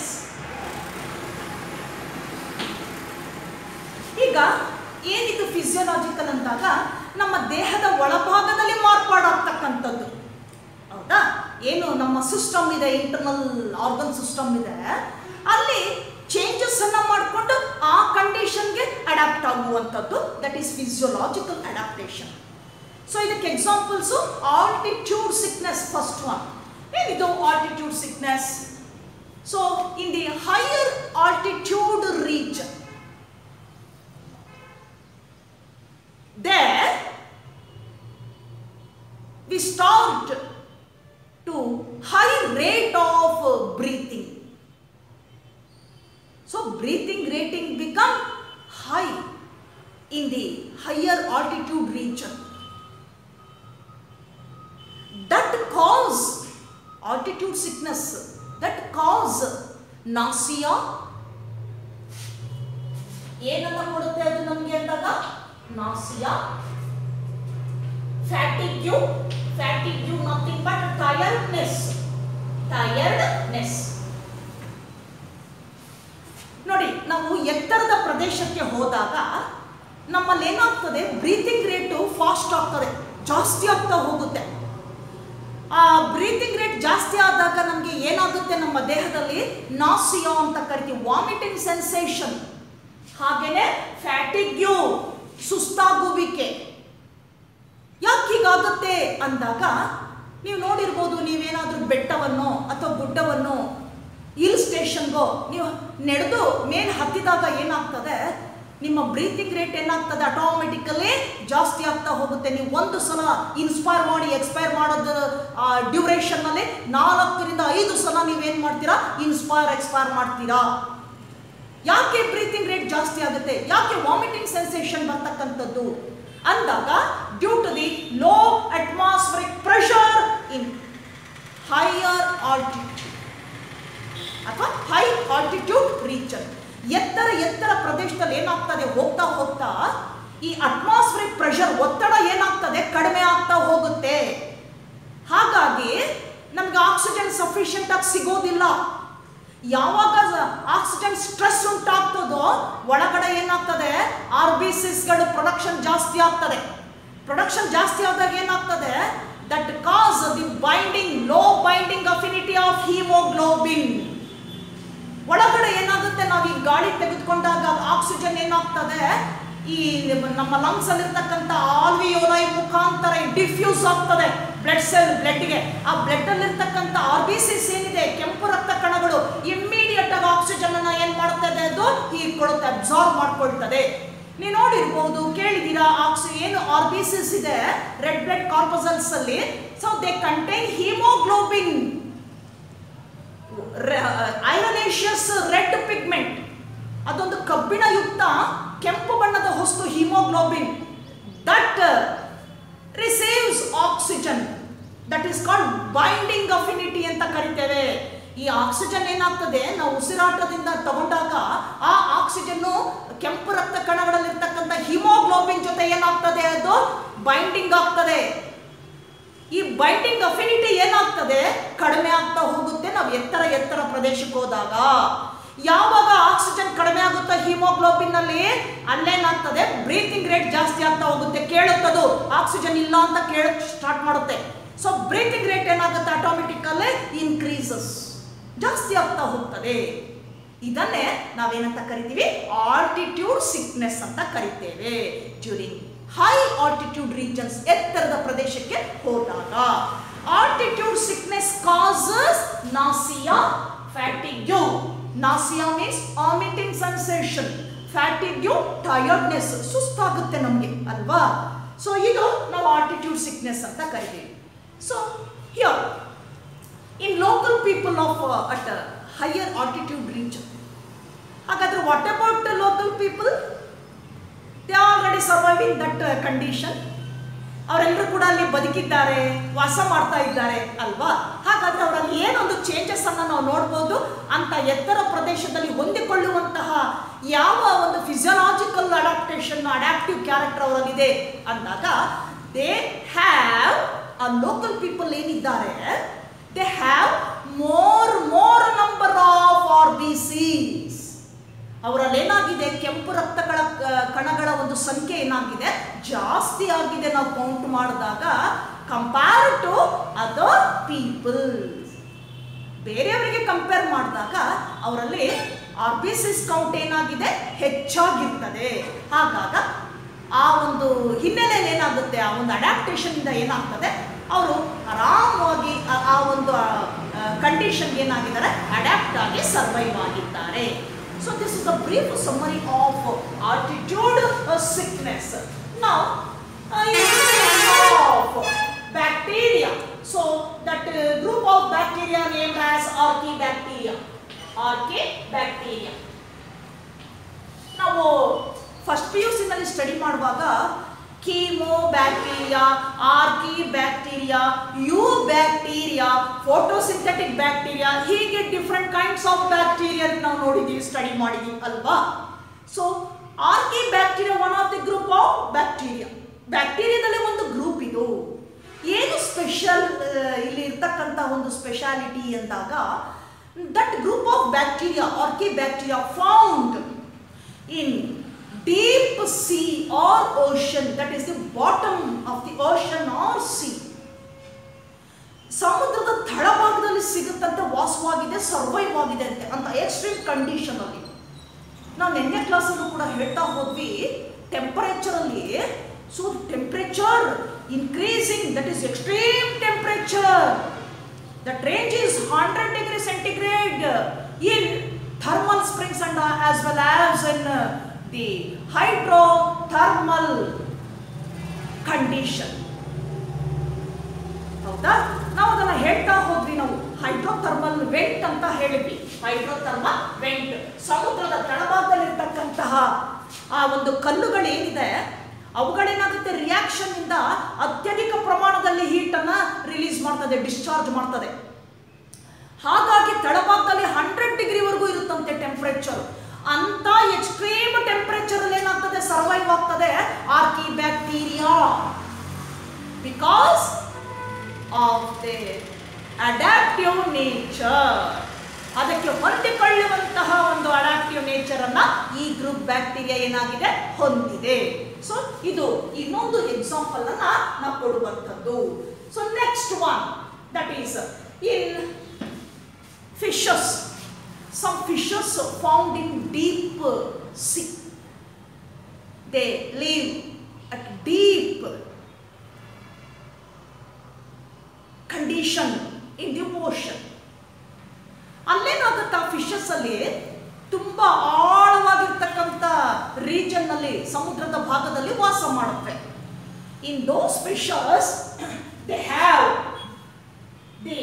ಈಗ ಏನಿದು ಫಿಸಿಯೋಲಾಜಿಕಲ್ ಅಂದಾಗ ನಮ್ಮ ದೇಹದ ಒಳಭಾಗದಲ್ಲಿ ಮಾರ್ಪಾಡಾಗ್ತಕ್ಕಂಥದ್ದು ಹೌದಾ ಏನು ನಮ್ಮ ಸಿಸ್ಟಮ್ ಇದೆ ಇಂಟರ್ನಲ್ ಆರ್ಗನ್ ಸಿಸ್ಟಮ್ ಇದೆ ಅಲ್ಲಿ ಚೇಂಜಸ್ ಅನ್ನ ಮಾಡಿಕೊಂಡು ಆ ಕಂಡೀಷನ್ಗೆ ಅಡಾಪ್ಟ್ ಆಗುವಂಥದ್ದು that is physiological adaptation so ಇದಕ್ಕೆ examples altitude sickness first one ಏನಿದು altitude sickness so in the higher altitude reach there we start to high rate of uh, breathing so breathing rating become high in the higher altitude region that cause altitude sickness that cause nausea ಏನನ್ನ ಕೊಡುತ್ತೆ ಅದು ನಮಗೆ ಅಂದಾಗ nausea fatigue fatigue nothing but tiredness tiredness ನೋಡಿ ನಾವು ಎತ್ತರದ ಪ್ರದೇಶಕ್ಕೆ ಹೋದಾಗ ನಮ್ಮಲ್ಲಿ ಏನಾಗ್ತದೆ ಬ್ರೀತಿಂಗ್ ರೇಟು ಫಾಸ್ಟ್ ಆಗ್ತದೆ ಜಾಸ್ತಿ ಆಗ್ತಾ ಹೋಗುತ್ತೆ ಆ ಬ್ರೀತಿಂಗ್ ರೇಟ್ ಜಾಸ್ತಿ ಆದಾಗ ನಮಗೆ ಏನಾಗುತ್ತೆ ನಮ್ಮ ದೇಹದಲ್ಲಿ ನಾಸಿಯೋ ಅಂತ ಕರಿತೀವಿ ವಾಮಿಟಿಂಗ್ ಸೆನ್ಸೇಷನ್ ಹಾಗೇನೆ ಫ್ಯಾಟಿಗ್ಯೂ ಸುಸ್ತಾಗುವಿಕೆ ಯಾಕೆ ಹೀಗಾಗುತ್ತೆ ಅಂದಾಗ ನೀವು ನೋಡಿರ್ಬೋದು ನೀವೇನಾದ್ರೂ ಬೆಟ್ಟವನ್ನು ಅಥವಾ ಗುಡ್ಡವನ್ನು ಹಿಲ್ ಸ್ಟೇಷನ್ಗೋ ನೀವು ನಡೆದು ಮೇಲೆ ಹತ್ತಿದಾಗ ಏನಾಗ್ತದೆ ನಿಮ್ಮ ಬ್ರೀತಿಂಗ್ ರೇಟ್ ಏನಾಗ್ತದೆ ಆಟೋಮೆಟಿಕಲಿ ಜಾಸ್ತಿ ಆಗ್ತಾ ಹೋಗುತ್ತೆ ನೀವು ಒಂದು ಸಲ ಇನ್ಸ್ಪೈರ್ ಮಾಡಿ ಎಕ್ಸ್ಪೈರ್ ಮಾಡೋದು ಡ್ಯೂರೇಷನ್ನಲ್ಲಿ ನಾಲ್ಕರಿಂದ ಐದು ಸಲ ನೀವೇನು ಮಾಡ್ತೀರಾ ಇನ್ಸ್ಪೈರ್ ಎಕ್ಸ್ಪೈರ್ ಮಾಡ್ತೀರಾ ಯಾಕೆ ಬ್ರೀತಿಂಗ್ ರೇಟ್ ಜಾಸ್ತಿ ಆಗುತ್ತೆ ಯಾಕೆ ವಾಮಿಟಿಂಗ್ ಸೆನ್ಸೇಷನ್ ಬರ್ತಕ್ಕಂಥದ್ದು ಅಂದಾಗ due to the low atmospheric pressure in higher altitude ಅಥವಾ ಹೈ ಆಲ್ಟಿಟ್ಯೂಡ್ ರೀಜನ್ ಎತ್ತರ ಎತ್ತರ ಪ್ರದೇಶದಲ್ಲಿ ಏನಾಗ್ತದೆ ಹೋಗ್ತಾ ಹೋಗ್ತಾ ಈ ಅಟ್ಮಾಸ್ಫರಿಕ್ ಪ್ರೆಷರ್ ಒತ್ತಡ ಏನಾಗ್ತದೆ ಕಡಿಮೆ ಆಗ್ತಾ ಹೋಗುತ್ತೆ ಹಾಗಾಗಿ ನಮ್ಗೆ ಆಕ್ಸಿಜನ್ ಸಫಿಷಿಯಂಟ್ ಆಗಿ ಸಿಗೋದಿಲ್ಲ ಯಾವಾಗ ಆಕ್ಸಿಜನ್ ಸ್ಟ್ರೆಸ್ ಉಂಟಾಗ್ತದೋ ಒಳಗಡೆ ಏನಾಗ್ತದೆ ಆರ್ ಬಿ ಸಿಸ್ಗಳು ಪ್ರೊಡಕ್ಷನ್ ಜಾಸ್ತಿ ಆಗ್ತದೆ ಪ್ರೊಡಕ್ಷನ್ ಜಾಸ್ತಿ ಆದಾಗ ಏನಾಗ್ತದೆ that cause the binding low binding affinity of haemoglobin ಒಳಗಡೆ ಏನಾಗುತ್ತೆ ನಾವು ಈ ಗಾಳಿ ತೆಗೆದುಕೊಂಡಾಗ ಆಕ್ಸಿಜನ್ ಏನಾಗ್ತದೆ ಈ ನಮ್ಮ ಲಂಗ್ಸ್ ಅಲ್ಲಿರ್ತಕ್ಕಂಥ ಆಲ್ವಿಯೋಲೈ ಮುಖಾಂತರ ಡಿಫ್ಯೂಸ್ ಆಗ್ತದೆ ಬ್ಲಡ್ ಸೆಲ್ ಬ್ಲಡ್ಗೆ ಆ ಬ್ಲಡ್ ಅಲ್ಲಿರ್ತಕ್ಕಂಥ ಆರ್ ಬಿ ಸಿಸ್ ಏನಿದೆ ಕೆಂಪು ರಕ್ತ ಕಣಗಳು ಇಮ್ಮಿಡಿಯೇಟ್ ಆಗಿ ಆಕ್ಸಿಜನ್ ಅನ್ನ ಏನ್ ಮಾಡ್ತದೆ ಅದು ಹೀರ್ಕೊಳ್ಳುತ್ತೆ ಅಬ್ಸಾರ್ವ್ ಮಾಡ್ಕೊಳ್ತದೆ ನೀವು ನೋಡಿರ್ಬೋದು ಕೇಳಿದೀರಾ ಆಕ್ಸಿ ಏನು ಆರ್ ಬಿ ಸಿಸ್ ಇದೆ ರೆಡ್ ಬ್ಲಡ್ ಕಾರ್ಪಸಲ್ಸ್ ಅಲ್ಲಿ so they contain haemoglobin ironaceous red pigment ಅದೊಂದು ಕಬ್ಬಿಣಯುಕ್ತ ಕೆಂಪು ಬಣ್ಣದ ಹೊಸ್ತು haemoglobin that receives oxygen that is called binding affinity ಅಂತ ಕರಿತೇವೆ ಈ ಆಕ್ಸಿಜನ್ ಏನಾಗ್ತದೆ ನಾವು ಉಸಿರಾಟದಿಂದ ತಗೊಂಡಾಗ ಆ ಆಕ್ಸಿಜನ್ನು ಕೆಂಪು ರಕ್ತ ಕಣಗಳಲ್ಲಿರ್ತಕ್ಕಂಥ ಹಿಮೋಗ್ಲೋಬಿನ್ ಜೊತೆ ಏನಾಗ್ತದೆ ಅದು ಬೈಂಡಿಂಗ್ ಆಗ್ತದೆ ಈ ಬೈಂಡಿಂಗ್ ಅಫಿನಿಟಿ ಏನಾಗ್ತದೆ ಕಡಿಮೆ ಆಗ್ತಾ ಹೋಗುತ್ತೆ ನಾವು ಎತ್ತರ ಎತ್ತರ ಪ್ರದೇಶಕ್ಕೆ ಹೋದಾಗ ಯಾವಾಗ ಆಕ್ಸಿಜನ್ ಕಡಿಮೆ ಆಗುತ್ತಾ ಹಿಮೋಗ್ಲೋಬಿನ್ ನಲ್ಲಿ ಅಲ್ಲೇನಾಗ್ತದೆ ಬ್ರೀತಿಂಗ್ ರೇಟ್ ಜಾಸ್ತಿ ಆಗ್ತಾ ಹೋಗುತ್ತೆ ಕೇಳುತ್ತದು ಆಕ್ಸಿಜನ್ ಇಲ್ಲ ಅಂತ ಕೇಳಕ್ ಸ್ಟಾರ್ಟ್ ಮಾಡುತ್ತೆ ಸೊ ಬ್ರೀತಿಂಗ್ ರೇಟ್ ಏನಾಗುತ್ತೆ ಆಟೋಮೆಟಿಕಲ್ಲೇ ಇನ್ಕ್ರೀಸಸ್ ಜಾಸ್ತಿ ಆಗ್ತಾ ಹೋಗ್ತದೆ ಇದನ್ನೇ ನಾವೇನಂತ ಕರಿತೀವಿ ಆಲ್ಟಿಟ್ಯೂಡ್ ಸಿಕ್ನೆಸ್ ಅಂತ ಕರಿತೇವೆ ಡ್ಯೂರಿಂಗ್ ಹೈ ಆಲ್ಟಿಟ್ಯೂಡ್ ರೀಜನ್ಸ್ ಎತ್ತರದ ಪ್ರದೇಶಕ್ಕೆ ಹೋದಾಗ altitude sickness causes nausea fatigue nausea means vomiting sensation fatigue tiredness ಸುಸ್ತಾಗುತ್ತೆ ನಮಗೆ ಅಲ್ವಾ ಸೊ ಇದು ನಾವು ಆಲ್ಟಿಟ್ಯೂಡ್ ಸಿಕ್ನೆಸ್ ಅಂತ ಕರಿತೀವಿ so here in local people of at higher altitude region ಹಾಗಾದ್ರೆ what about local people they already survive in that condition ಅವರೆಲ್ಲರೂ ಕೂಡ ಅಲ್ಲಿ ಬದುಕಿದ್ದಾರೆ ವಾಸ ಮಾಡ್ತಾ ಇದ್ದಾರೆ ಅಲ್ವಾ ಹಾಗಾದ್ರೆ ಅವರಲ್ಲಿ ಏನೊಂದು ಚೇಂಜಸ್ ಅನ್ನ ನಾವು ನೋಡ್ಬೋದು ಅಂತ ಎತ್ತರ ಪ್ರದೇಶದಲ್ಲಿ ಹೊಂದಿಕೊಳ್ಳುವಂತಹ ಯಾವ ಒಂದು ಫಿಸಿಯಲಾಜಿಕಲ್ ಅಡಾಪ್ಟೇಷನ್ ಅಡ್ಯಾಪ್ಟಿವ್ ಕ್ಯಾರೆಕ್ಟರ್ ಅವರಲ್ಲಿದೆ ಅಂದಾಗ ದೇ ಹ್ಯಾವ್ ಆ ಲೋಕಲ್ ಪೀಪಲ್ ಏನಿದ್ದಾರೆ they have more more number of R B Cs ಅವರಲ್ಲಿ ಏನಾಗಿದೆ ಕೆಂಪು ರಕ್ತಗಳ ಕ- ಕಣಗಳ ಒಂದು ಸಂಖ್ಯೆ ಏನಾಗಿದೆ ಜಾಸ್ತಿ ಆಗಿದೆ ನಾವು ಕೌಂಟ್ ಮಾಡಿದಾಗ ಕಂಪೇರ್ ಟು ಅದರ್ ಪೀಪಲ್ ಬೇರೆಯವರಿಗೆ ಕಂಪೇರ್ ಮಾಡಿದಾಗ ಅವರಲ್ಲಿ ಆರ್ ಬಿ ಸಿಸ್ ಕೌಂಟ್ ಏನಾಗಿದೆ ಹೆಚ್ಚಾಗಿರ್ತದೆ ಹಾಗಾಗ ಆ ಒಂದು ಹಿನ್ನೆಲೆಯಲ್ಲಿ ಏನಾಗುತ್ತೆ ಆ ಒಂದು ಅಡ್ಯಾಪ್ಟೇಷನ್ ಇಂದ ಏನಾಗ್ತದೆ ಅವರು ಆರಾಮವಾಗಿ ಆ- ಆ ಒಂದು ಕಂಡೀಷನ್ ಏನಾಗಿದ್ದಾರೆ ಅಡ್ಯಾಪ್ಟ್ ಆಗಿ ಸರ್ವೈವ್ ಆಗಿದ್ದಾರೆ so this is the brief summary of altitude sickness ನಾವು of bacteria so that group of bacteria name as archaebacteria archaebacteria ನಾವು ಫಸ್ಟ್ ಪಿ ಯು ಸಿನಲ್ಲಿ ಸ್ಟಡಿ ಮಾಡುವಾಗ chemo bacteria archaebacteria eubacteria photosynthetic bacteria ಹೀಗೆ different kinds of bacteria ನಾವು ನೋಡಿದ್ದೀವಿ study ಮಾಡಿದ್ದೀವಿ ಅಲ್ವಾ so archaebacteria one of the group of bacteria ಬ್ಯಾಕ್ಟೀರಿಯಾದಲ್ಲೇ ಒಂದು ಗ್ರೂಪ್ ಇದು ಏನು ಸ್ಪೆಷಲ್ ಇಲ್ಲಿ ಇರ್ತಕ್ಕಂಥ ಒಂದು ಸ್ಪೆಷಾಲಿಟಿ ಅಂದಾಗ that group of bacteria archaebacteria found in deep sea or ocean that is the bottom of the ocean or sea ಸಮುದ್ರದ ತಳಭಾಗದಲ್ಲಿ ಸಿಗುತ್ತಂತೆ ವಾಸವಾಗಿದೆ survive ಆಗಿದೆ ಅಂತೆ ಅಂತ ಎಕ್ಸ್ಟ್ರೀಮ್ ಕಂಡೀಷನ್ ಅಲ್ಲಿ ನಾವು ನಿನ್ನೆ ಕ್ಲಾಸಲ್ಲೂ ಕೂಡ ಹೇಳ್ತಾ ಹೋದ್ವಿ ಟೆಂಪರೇಚರ್ ಅಲ್ಲಿ so temperature increasing that is extreme temperature that range is hundred degree centigrade in thermal springs and uh, as well as in uh, the hydrothermal condition ಹೌದಾ ನಾವು ಅದನ್ನ ಹೇಳ್ತಾ ಹೋದ್ವಿ ನಾವು ಹೈಡ್ರೋಥರ್ಮಲ್ ವೆಂಟ್ ಅಂತ ಹೇಳಿದ್ವಿ ಹೈಡ್ರೋಥರ್ಮಲ್ ವೆಂಟ್ ಸಮುದ್ರದ ತಳಭಾಗದಲ್ಲಿರ್ತಕ್ಕಂತಹ ಆ ಒಂದು ಕಲ್ಲುಗಳೇನಿದೆ ಅವುಗಳೇನಾಗುತ್ತೆ ರಿಯಾಕ್ಷನ್ ಇಂದ ಅತ್ಯಧಿಕ ಪ್ರಮಾಣದಲ್ಲಿ ಹೀಟ್ ಅನ್ನ ರಿಲೀಸ್ ಮಾಡ್ತದೆ ಡಿಸ್ಚಾರ್ಜ್ ಮಾಡ್ತದೆ ಹಾಗಾಗಿ ತಳಭಾಗದಲ್ಲಿ ಹಂಡ್ರೆಡ್ ಡಿಗ್ರಿವರೆಗೂ ಇರುತ್ತಂತೆ ಟೆಂಪರೇಚರ್ ಅಂತ ಎಕ್ಸ್ಟ್ರೀಮ್ ಟೆಂಪರೇಚರ್ ಅಲ್ಲಿ ಏನಾಗ್ತದೆ ಸರ್ವೈವ್ ಆಗ್ತದೆ archaebacteria because of the adaptive nature ಅದಕ್ಕೆ ಹೊಂದಿಕೊಳ್ಳುವಂತಹ ಒಂದು ಅಡಾಪ್ಟಿವ್ ನೇಚರ್ ಅನ್ನ ಈ ಗ್ರೂಪ್ ಬ್ಯಾಕ್ಟೀರಿಯಾ ಏನಾಗಿದೆ ಹೊಂದಿದೆ ಸೊ ಇದು ಇನ್ನೊಂದು ಎಕ್ಸಾಂಪಲ್ ಅನ್ನ ನಾವು ಕೊಡುವಂಥದ್ದು so next one that is in fishes. Some fishes found in deep sea. They live at deep condition in the ocean. ಅಲ್ಲೇನಾಗುತ್ತೆ ಆ ಫಿಶಸ್ ಅಲ್ಲಿ ತುಂಬಾ ಆಳವಾಗಿರ್ತಕ್ಕಂಥ ರೀಜನ್ ನಲ್ಲಿ ಸಮುದ್ರದ ಭಾಗದಲ್ಲಿ ವಾಸ ಮಾಡುತ್ತೆ in those fishes they have the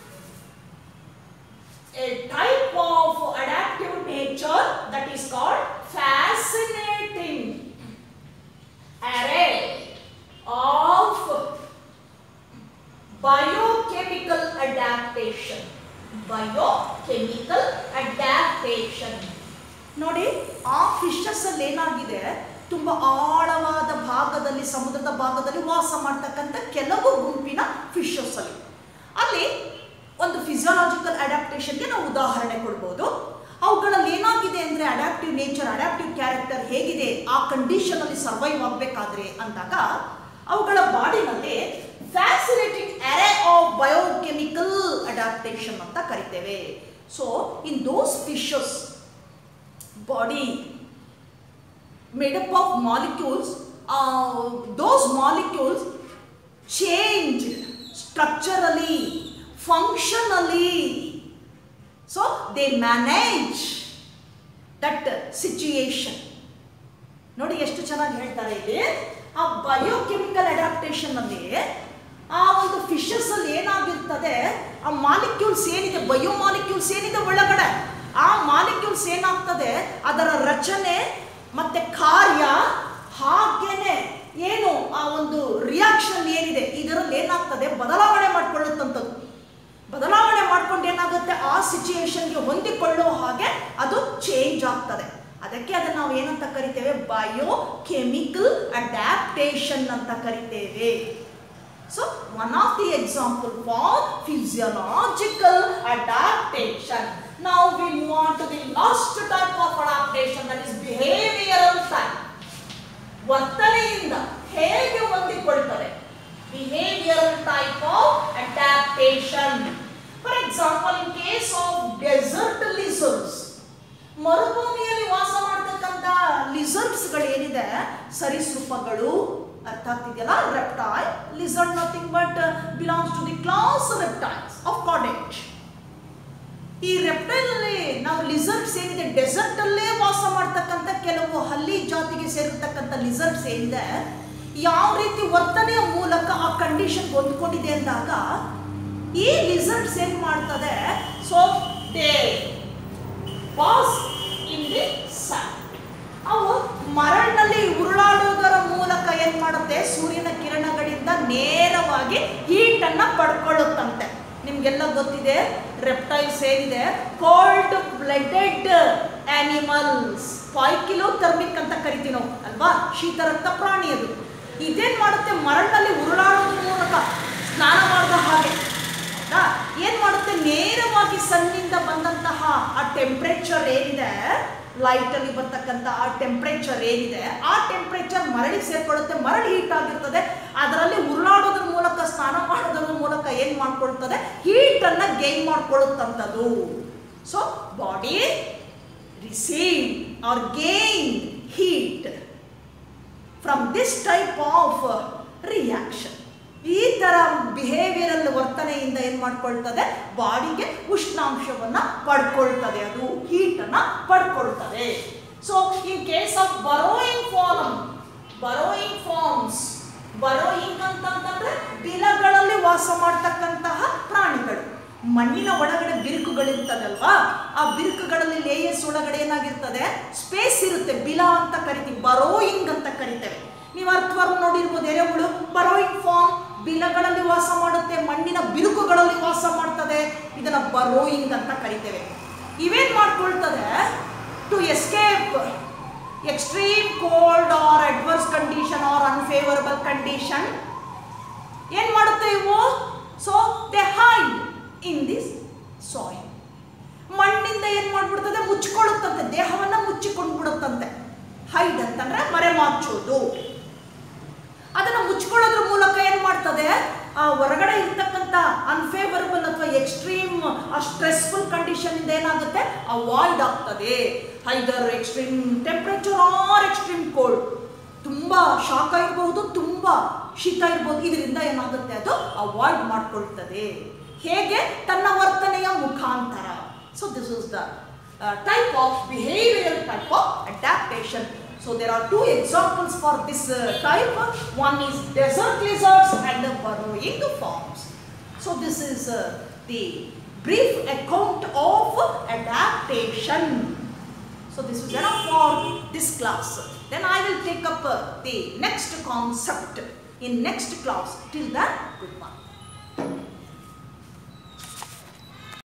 a type of adaptive nature that is called fascinating array of biochemical adaptation biochemical adaptation ನೋಡಿ ಆ ಫಿಶಸ್ ಅಲ್ಲಿ ಏನಾಗಿದೆ ತುಂಬಾ ಆಳವಾದ ಭಾಗದಲ್ಲಿ ಸಮುದ್ರದ ಭಾಗದಲ್ಲಿ ವಾಸ ಮಾಡ್ತಕ್ಕಂಥ ಕೆಲವು ಗುಂಪಿನ ಫಿಶಸ್ ಅಲ್ಲಿ ಅಲ್ಲಿ ಒಂದು ಫಿಸಿಯಾಲಜಿಕಲ್ ಅಡ್ಯಾಪ್ಟೇಷನ್ಗೆ ನಾವು ಉದಾಹರಣೆ ಕೊಡ್ಬೋದು ಅವುಗಳಲ್ಲಿ ಏನಾಗಿದೆ ಅಂದರೆ ಅಡ್ಯಾಪ್ಟಿವ್ ನೇಚರ್ ಅಡ್ಯಾಪ್ಟಿವ್ ಕ್ಯಾರೆಕ್ಟರ್ ಹೇಗಿದೆ ಆ ಕಂಡೀಷನ್ ಅಲ್ಲಿ ಸರ್ವೈವ್ ಆಗಬೇಕಾದ್ರೆ ಅಂದಾಗ ಅವುಗಳ ಬಾಡಿನಲ್ಲಿ fascinating array of biochemical adaptation ಅಂತ ಕರಿತೇವೆ so in those fishes body made up of molecules, uh, those molecules change structurally, functionally. So they manage that situation. ನೋಡಿ ಎಷ್ಟು ಚೆನ್ನಾಗಿ ಹೇಳ್ತಾರೆ ಇಲ್ಲಿ ಆ ಬಯೋಕೆಮಿಕಲ್ ಅಡಾಪ್ಟೇಷನ್ ಅಲ್ಲಿ ಆ ಒಂದು ಫಿಶಸ್ ಅಲ್ಲಿ ಏನಾಗಿರ್ತದೆ ಆ ಮಾಲಿಕ್ಯೂಲ್ಸ್ ಏನಿದೆ ಬಯೋ ಮಾಲಿಕ್ಯೂಲ್ಸ್ ಏನಿದೆ ಒಳಗಡೆ ಆ ಮಾಲಿಕ್ಯೂಲ್ಸ್ ಏನಾಗ್ತದೆ ಅದರ ರಚನೆ ಮತ್ತೆ ಕಾರ್ಯ ಹಾಗೇನೆ ಏನು ಆ ಒಂದು ರಿಯಾಕ್ಷನ್ ಏನಿದೆ ಇದರಲ್ಲಿ ಏನಾಗ್ತದೆ ಬದಲಾವಣೆ ಮಾಡ್ಕೊಳ್ಳುತ್ತಂಥದ್ದು ಬದಲಾವಣೆ ಮಾಡ್ಕೊಂಡು ಏನಾಗುತ್ತೆ ಆ ಸಿಚುಯೇಷನ್ಗೆ ಹೊಂದಿಕೊಳ್ಳೋ ಹಾಗೆ ಅದು ಚೇಂಜ್ ಆಗ್ತದೆ ಅದಕ್ಕೆ ಅದನ್ನ ನಾವು ಏನಂತ ಕರಿತೇವೆ ಬಯೋ ಕೆಮಿಕಲ್ ಅಡ್ಯಾಪ್ಟೇಷನ್ ಅಂತ ಕರಿತೇವೆ so one of the example for physiological adaptation ನಾವು we move on to the last type of adaptation that is behavioural type ವರ್ತನೆಯಿಂದ ಹೇಗೆ ಹೊಂದಿಕೊಳ್ತದೆ behavioural type of adaptation for example in case of desert lizards ಮರುಭೂಮಿಯಲ್ಲಿ ವಾಸ ಮಾಡ್ತಕ್ಕಂಥ ಲಿಸರ್ಡ್ಸ್ಗಳು ಏನಿದೆ ಸರೀಸೃಪಗಳು ಅರ್ಥ ಆಗ್ತಿದೆಯಲ್ಲ reptile lizard nothing but belongs to the class reptiles of chordates ಈ ರೆಪ್ಟೈಲ್ ಅಲ್ಲಿ ನಾವು ಲಿಸರ್ಡ್ಸ್ ಏನಿದೆ ಡೆಸರ್ಟ್ ಅಲ್ಲೇ ವಾಸ ಮಾಡ್ತಕ್ಕಂಥ ಕೆಲವು ಹಲ್ಲಿ ಜಾತಿಗೆ ಸೇರಿರ್ತಕ್ಕಂಥ ಲಿಸರ್ಡ್ಸ್ ಏನಿದೆ ಯಾವ ರೀತಿ ವರ್ತನೆಯ ಮೂಲಕ ಆ ಕಂಡೀಷನ್ ಹೊಂದ್ಕೊಂಡಿದೆ ಅಂದಾಗ ಈ ಲಿಸರ್ಡ್ಸ್ ಏನ್ ಮಾಡ್ತದೆ so they pass in the sun ಅವು ಮರಳಿನಲ್ಲಿ ಉರುಳಾಡುವುದರ ಮೂಲಕ ಏನ್ ಮಾಡುತ್ತೆ ಸೂರ್ಯನ ಕಿರಣಗಳಿಂದ ನೇರವಾಗಿ ಹೀಟ್ ಅನ್ನ ಪಡ್ಕೊಳ್ಳುತ್ತಂತೆ ನಿಮ್ಗೆಲ್ಲ ಗೊತ್ತಿದೆ ರೆಪ್ಟೈಲ್ಸ್ ಏನಿದೆ cold blooded animals poikilothermic ಅಂತ ಕರಿತೀವಿ ನಾವು ಅಲ್ವಾ ಶೀತರಕ್ತ ಪ್ರಾಣಿ ಅದು ಇದೇನ್ ಮಾಡುತ್ತೆ ಮರಳಿನಲ್ಲಿ ಉರುಳಾಡೋದ್ರ ಮೂಲಕ ಸ್ನಾನ ಮಾಡಿದ ಹಾಗೆ ಹೌದಾ ಏನ್ ಮಾಡುತ್ತೆ ನೇರವಾಗಿ ಸನ್ನಿಂದ ಬಂದಂತಹ ಆ ಟೆಂಪ್ರೇಚರ್ ಏನಿದೆ ಲೈಟ್ ಅಲ್ಲಿ ಬರ್ತಕ್ಕಂಥ ಆ ಟೆಂಪ್ರೇಚರ್ ಏನಿದೆ ಆ ಟೆಂಪ್ರೇಚರ್ ಮರಳಿಗೆ ಸೇರ್ಕೊಳ್ಳುತ್ತೆ ಮರಳು ಹೀಟ್ ಆಗಿರ್ತದೆ ಅದರಲ್ಲಿ ಉರುಳಾಡೋದ್ರ ಮೂಲಕ ಸ್ನಾನ ಮಾಡೋದ್ರ ಮೂಲಕ ಏನ್ ಮಾಡ್ಕೊಳ್ತದೆ ಹೀಟ್ ಅನ್ನ ಗೇನ್ ಮಾಡ್ಕೊಳ್ಳುತ್ತಂಥದ್ದು so body receive or gain heat from this type of reaction ಈ ತರ ಬಿಹೇವಿಯರಲ್ ವರ್ತನೆಯಿಂದ ಏನ್ ಮಾಡ್ಕೊಳ್ತದೆ ಬಾಡಿಗೆ ಉಷ್ಣಾಂಶವನ್ನ ಪಡ್ಕೊಳ್ತದೆ ಅದು ಹೀಟ್ ಅನ್ನ ಪಡ್ಕೊಳ್ತದೆ so in case of burrowing form burrowing forms burrowing ಅಂತಂತಂದ್ರೆ ಬಿಲಗಳಲ್ಲಿ ವಾಸ ಮಾಡ್ತಕ್ಕಂತಹ ಪ್ರಾಣಿಗಳು ಮಣ್ಣಿನ ಒಳಗಡೆ ಬಿರುಕುಗಳಿರ್ತದಲ್ವಾ ಆ ಬಿರುಕುಗಳಲ್ಲಿ ಲೇಯರ್ಸ್ ಒಳಗಡೆ ಏನಾಗಿರ್ತದೆ ಸ್ಪೇಸ್ ಇರುತ್ತೆ ಬಿಲ ಅಂತ ಕರಿತೀವಿ ಬರೋಯಿಂಗ್ ಅಂತ ಕರಿತೇವೆ ನೀವು ಅರ್ಥವರ್ಗ ನೋಡಿರ್ಬೋದು ಎರೆಹುಳು ಬರೋಯಿಂಗ್ ಫಾರ್ಮ್ ಬಿಲಗಳಲ್ಲಿ ವಾಸ ಮಾಡುತ್ತೆ ಮಣ್ಣಿನ ಬಿರುಕುಗಳಲ್ಲಿ ವಾಸ ಮಾಡ್ತದೆ ಇದನ್ನ ಬರೋಯಿಂಗ್ ಅಂತ ಕರಿತೇವೆ ಇವೇನ್ ಮಾಡ್ಕೊಳ್ತದೆ to escape extreme cold or adverse condition or unfavourable condition ಏನ್ ಮಾಡುತ್ತೆ ಇವು so they hide in this soil ಮಣ್ಣಿಂದ ಏನ್ ಮಾಡ್ಬಿಡ್ತದೆ ಮುಚ್ಕೊಳ್ಳುತ್ತಂತೆ ದೇಹವನ್ನ ಮುಚ್ಚಿಕೊಂಡು ಬಿಡುತ್ತಂತೆ ಹೈಡ್ ಅಂತಂದ್ರೆ ಮರೆಮಾಚೋದು ಅದನ್ನ ಮುಚ್ಕೊಳ್ಳೋದ್ರ ಮೂಲಕ ಏನ್ ಮಾಡ್ತದೆ ಆ ಹೊರಗಡೆ ಇರ್ತಕ್ಕಂಥ ಅನ್ಫೇವರಬಲ್ ಅಥವಾ ಎಕ್ಸ್ಟ್ರೀಮ್ ಆ ಸ್ಟ್ರೆಸ್ಫುಲ್ ಕಂಡೀಷನ್ ಇಂದ ಏನಾಗುತ್ತೆ ಅವಾಯ್ಡ್ ಆಗ್ತದೆ either extreme temperature or extreme cold ತುಂಬಾ ಶಾಖ ಇರಬಹುದು ತುಂಬಾ ಶೀತ ಇರ್ಬೋದು ಇದರಿಂದ ಏನಾಗುತ್ತೆ ಅದು ಅವಾಯ್ಡ್ ಮಾಡ್ಕೊಳ್ತದೆ ಹೇಗೆ ತನ್ನ ವರ್ತನೆಯ ಮುಖಾಂತರ so this is the type of behaviour type of adaptation So there are two examples for this uh, type. One is desert lizards and the burrowing forms. So this is uh, the brief account of adaptation. So this is enough for this class. Then I will take up uh, the next concept in next class. Till then, goodbye.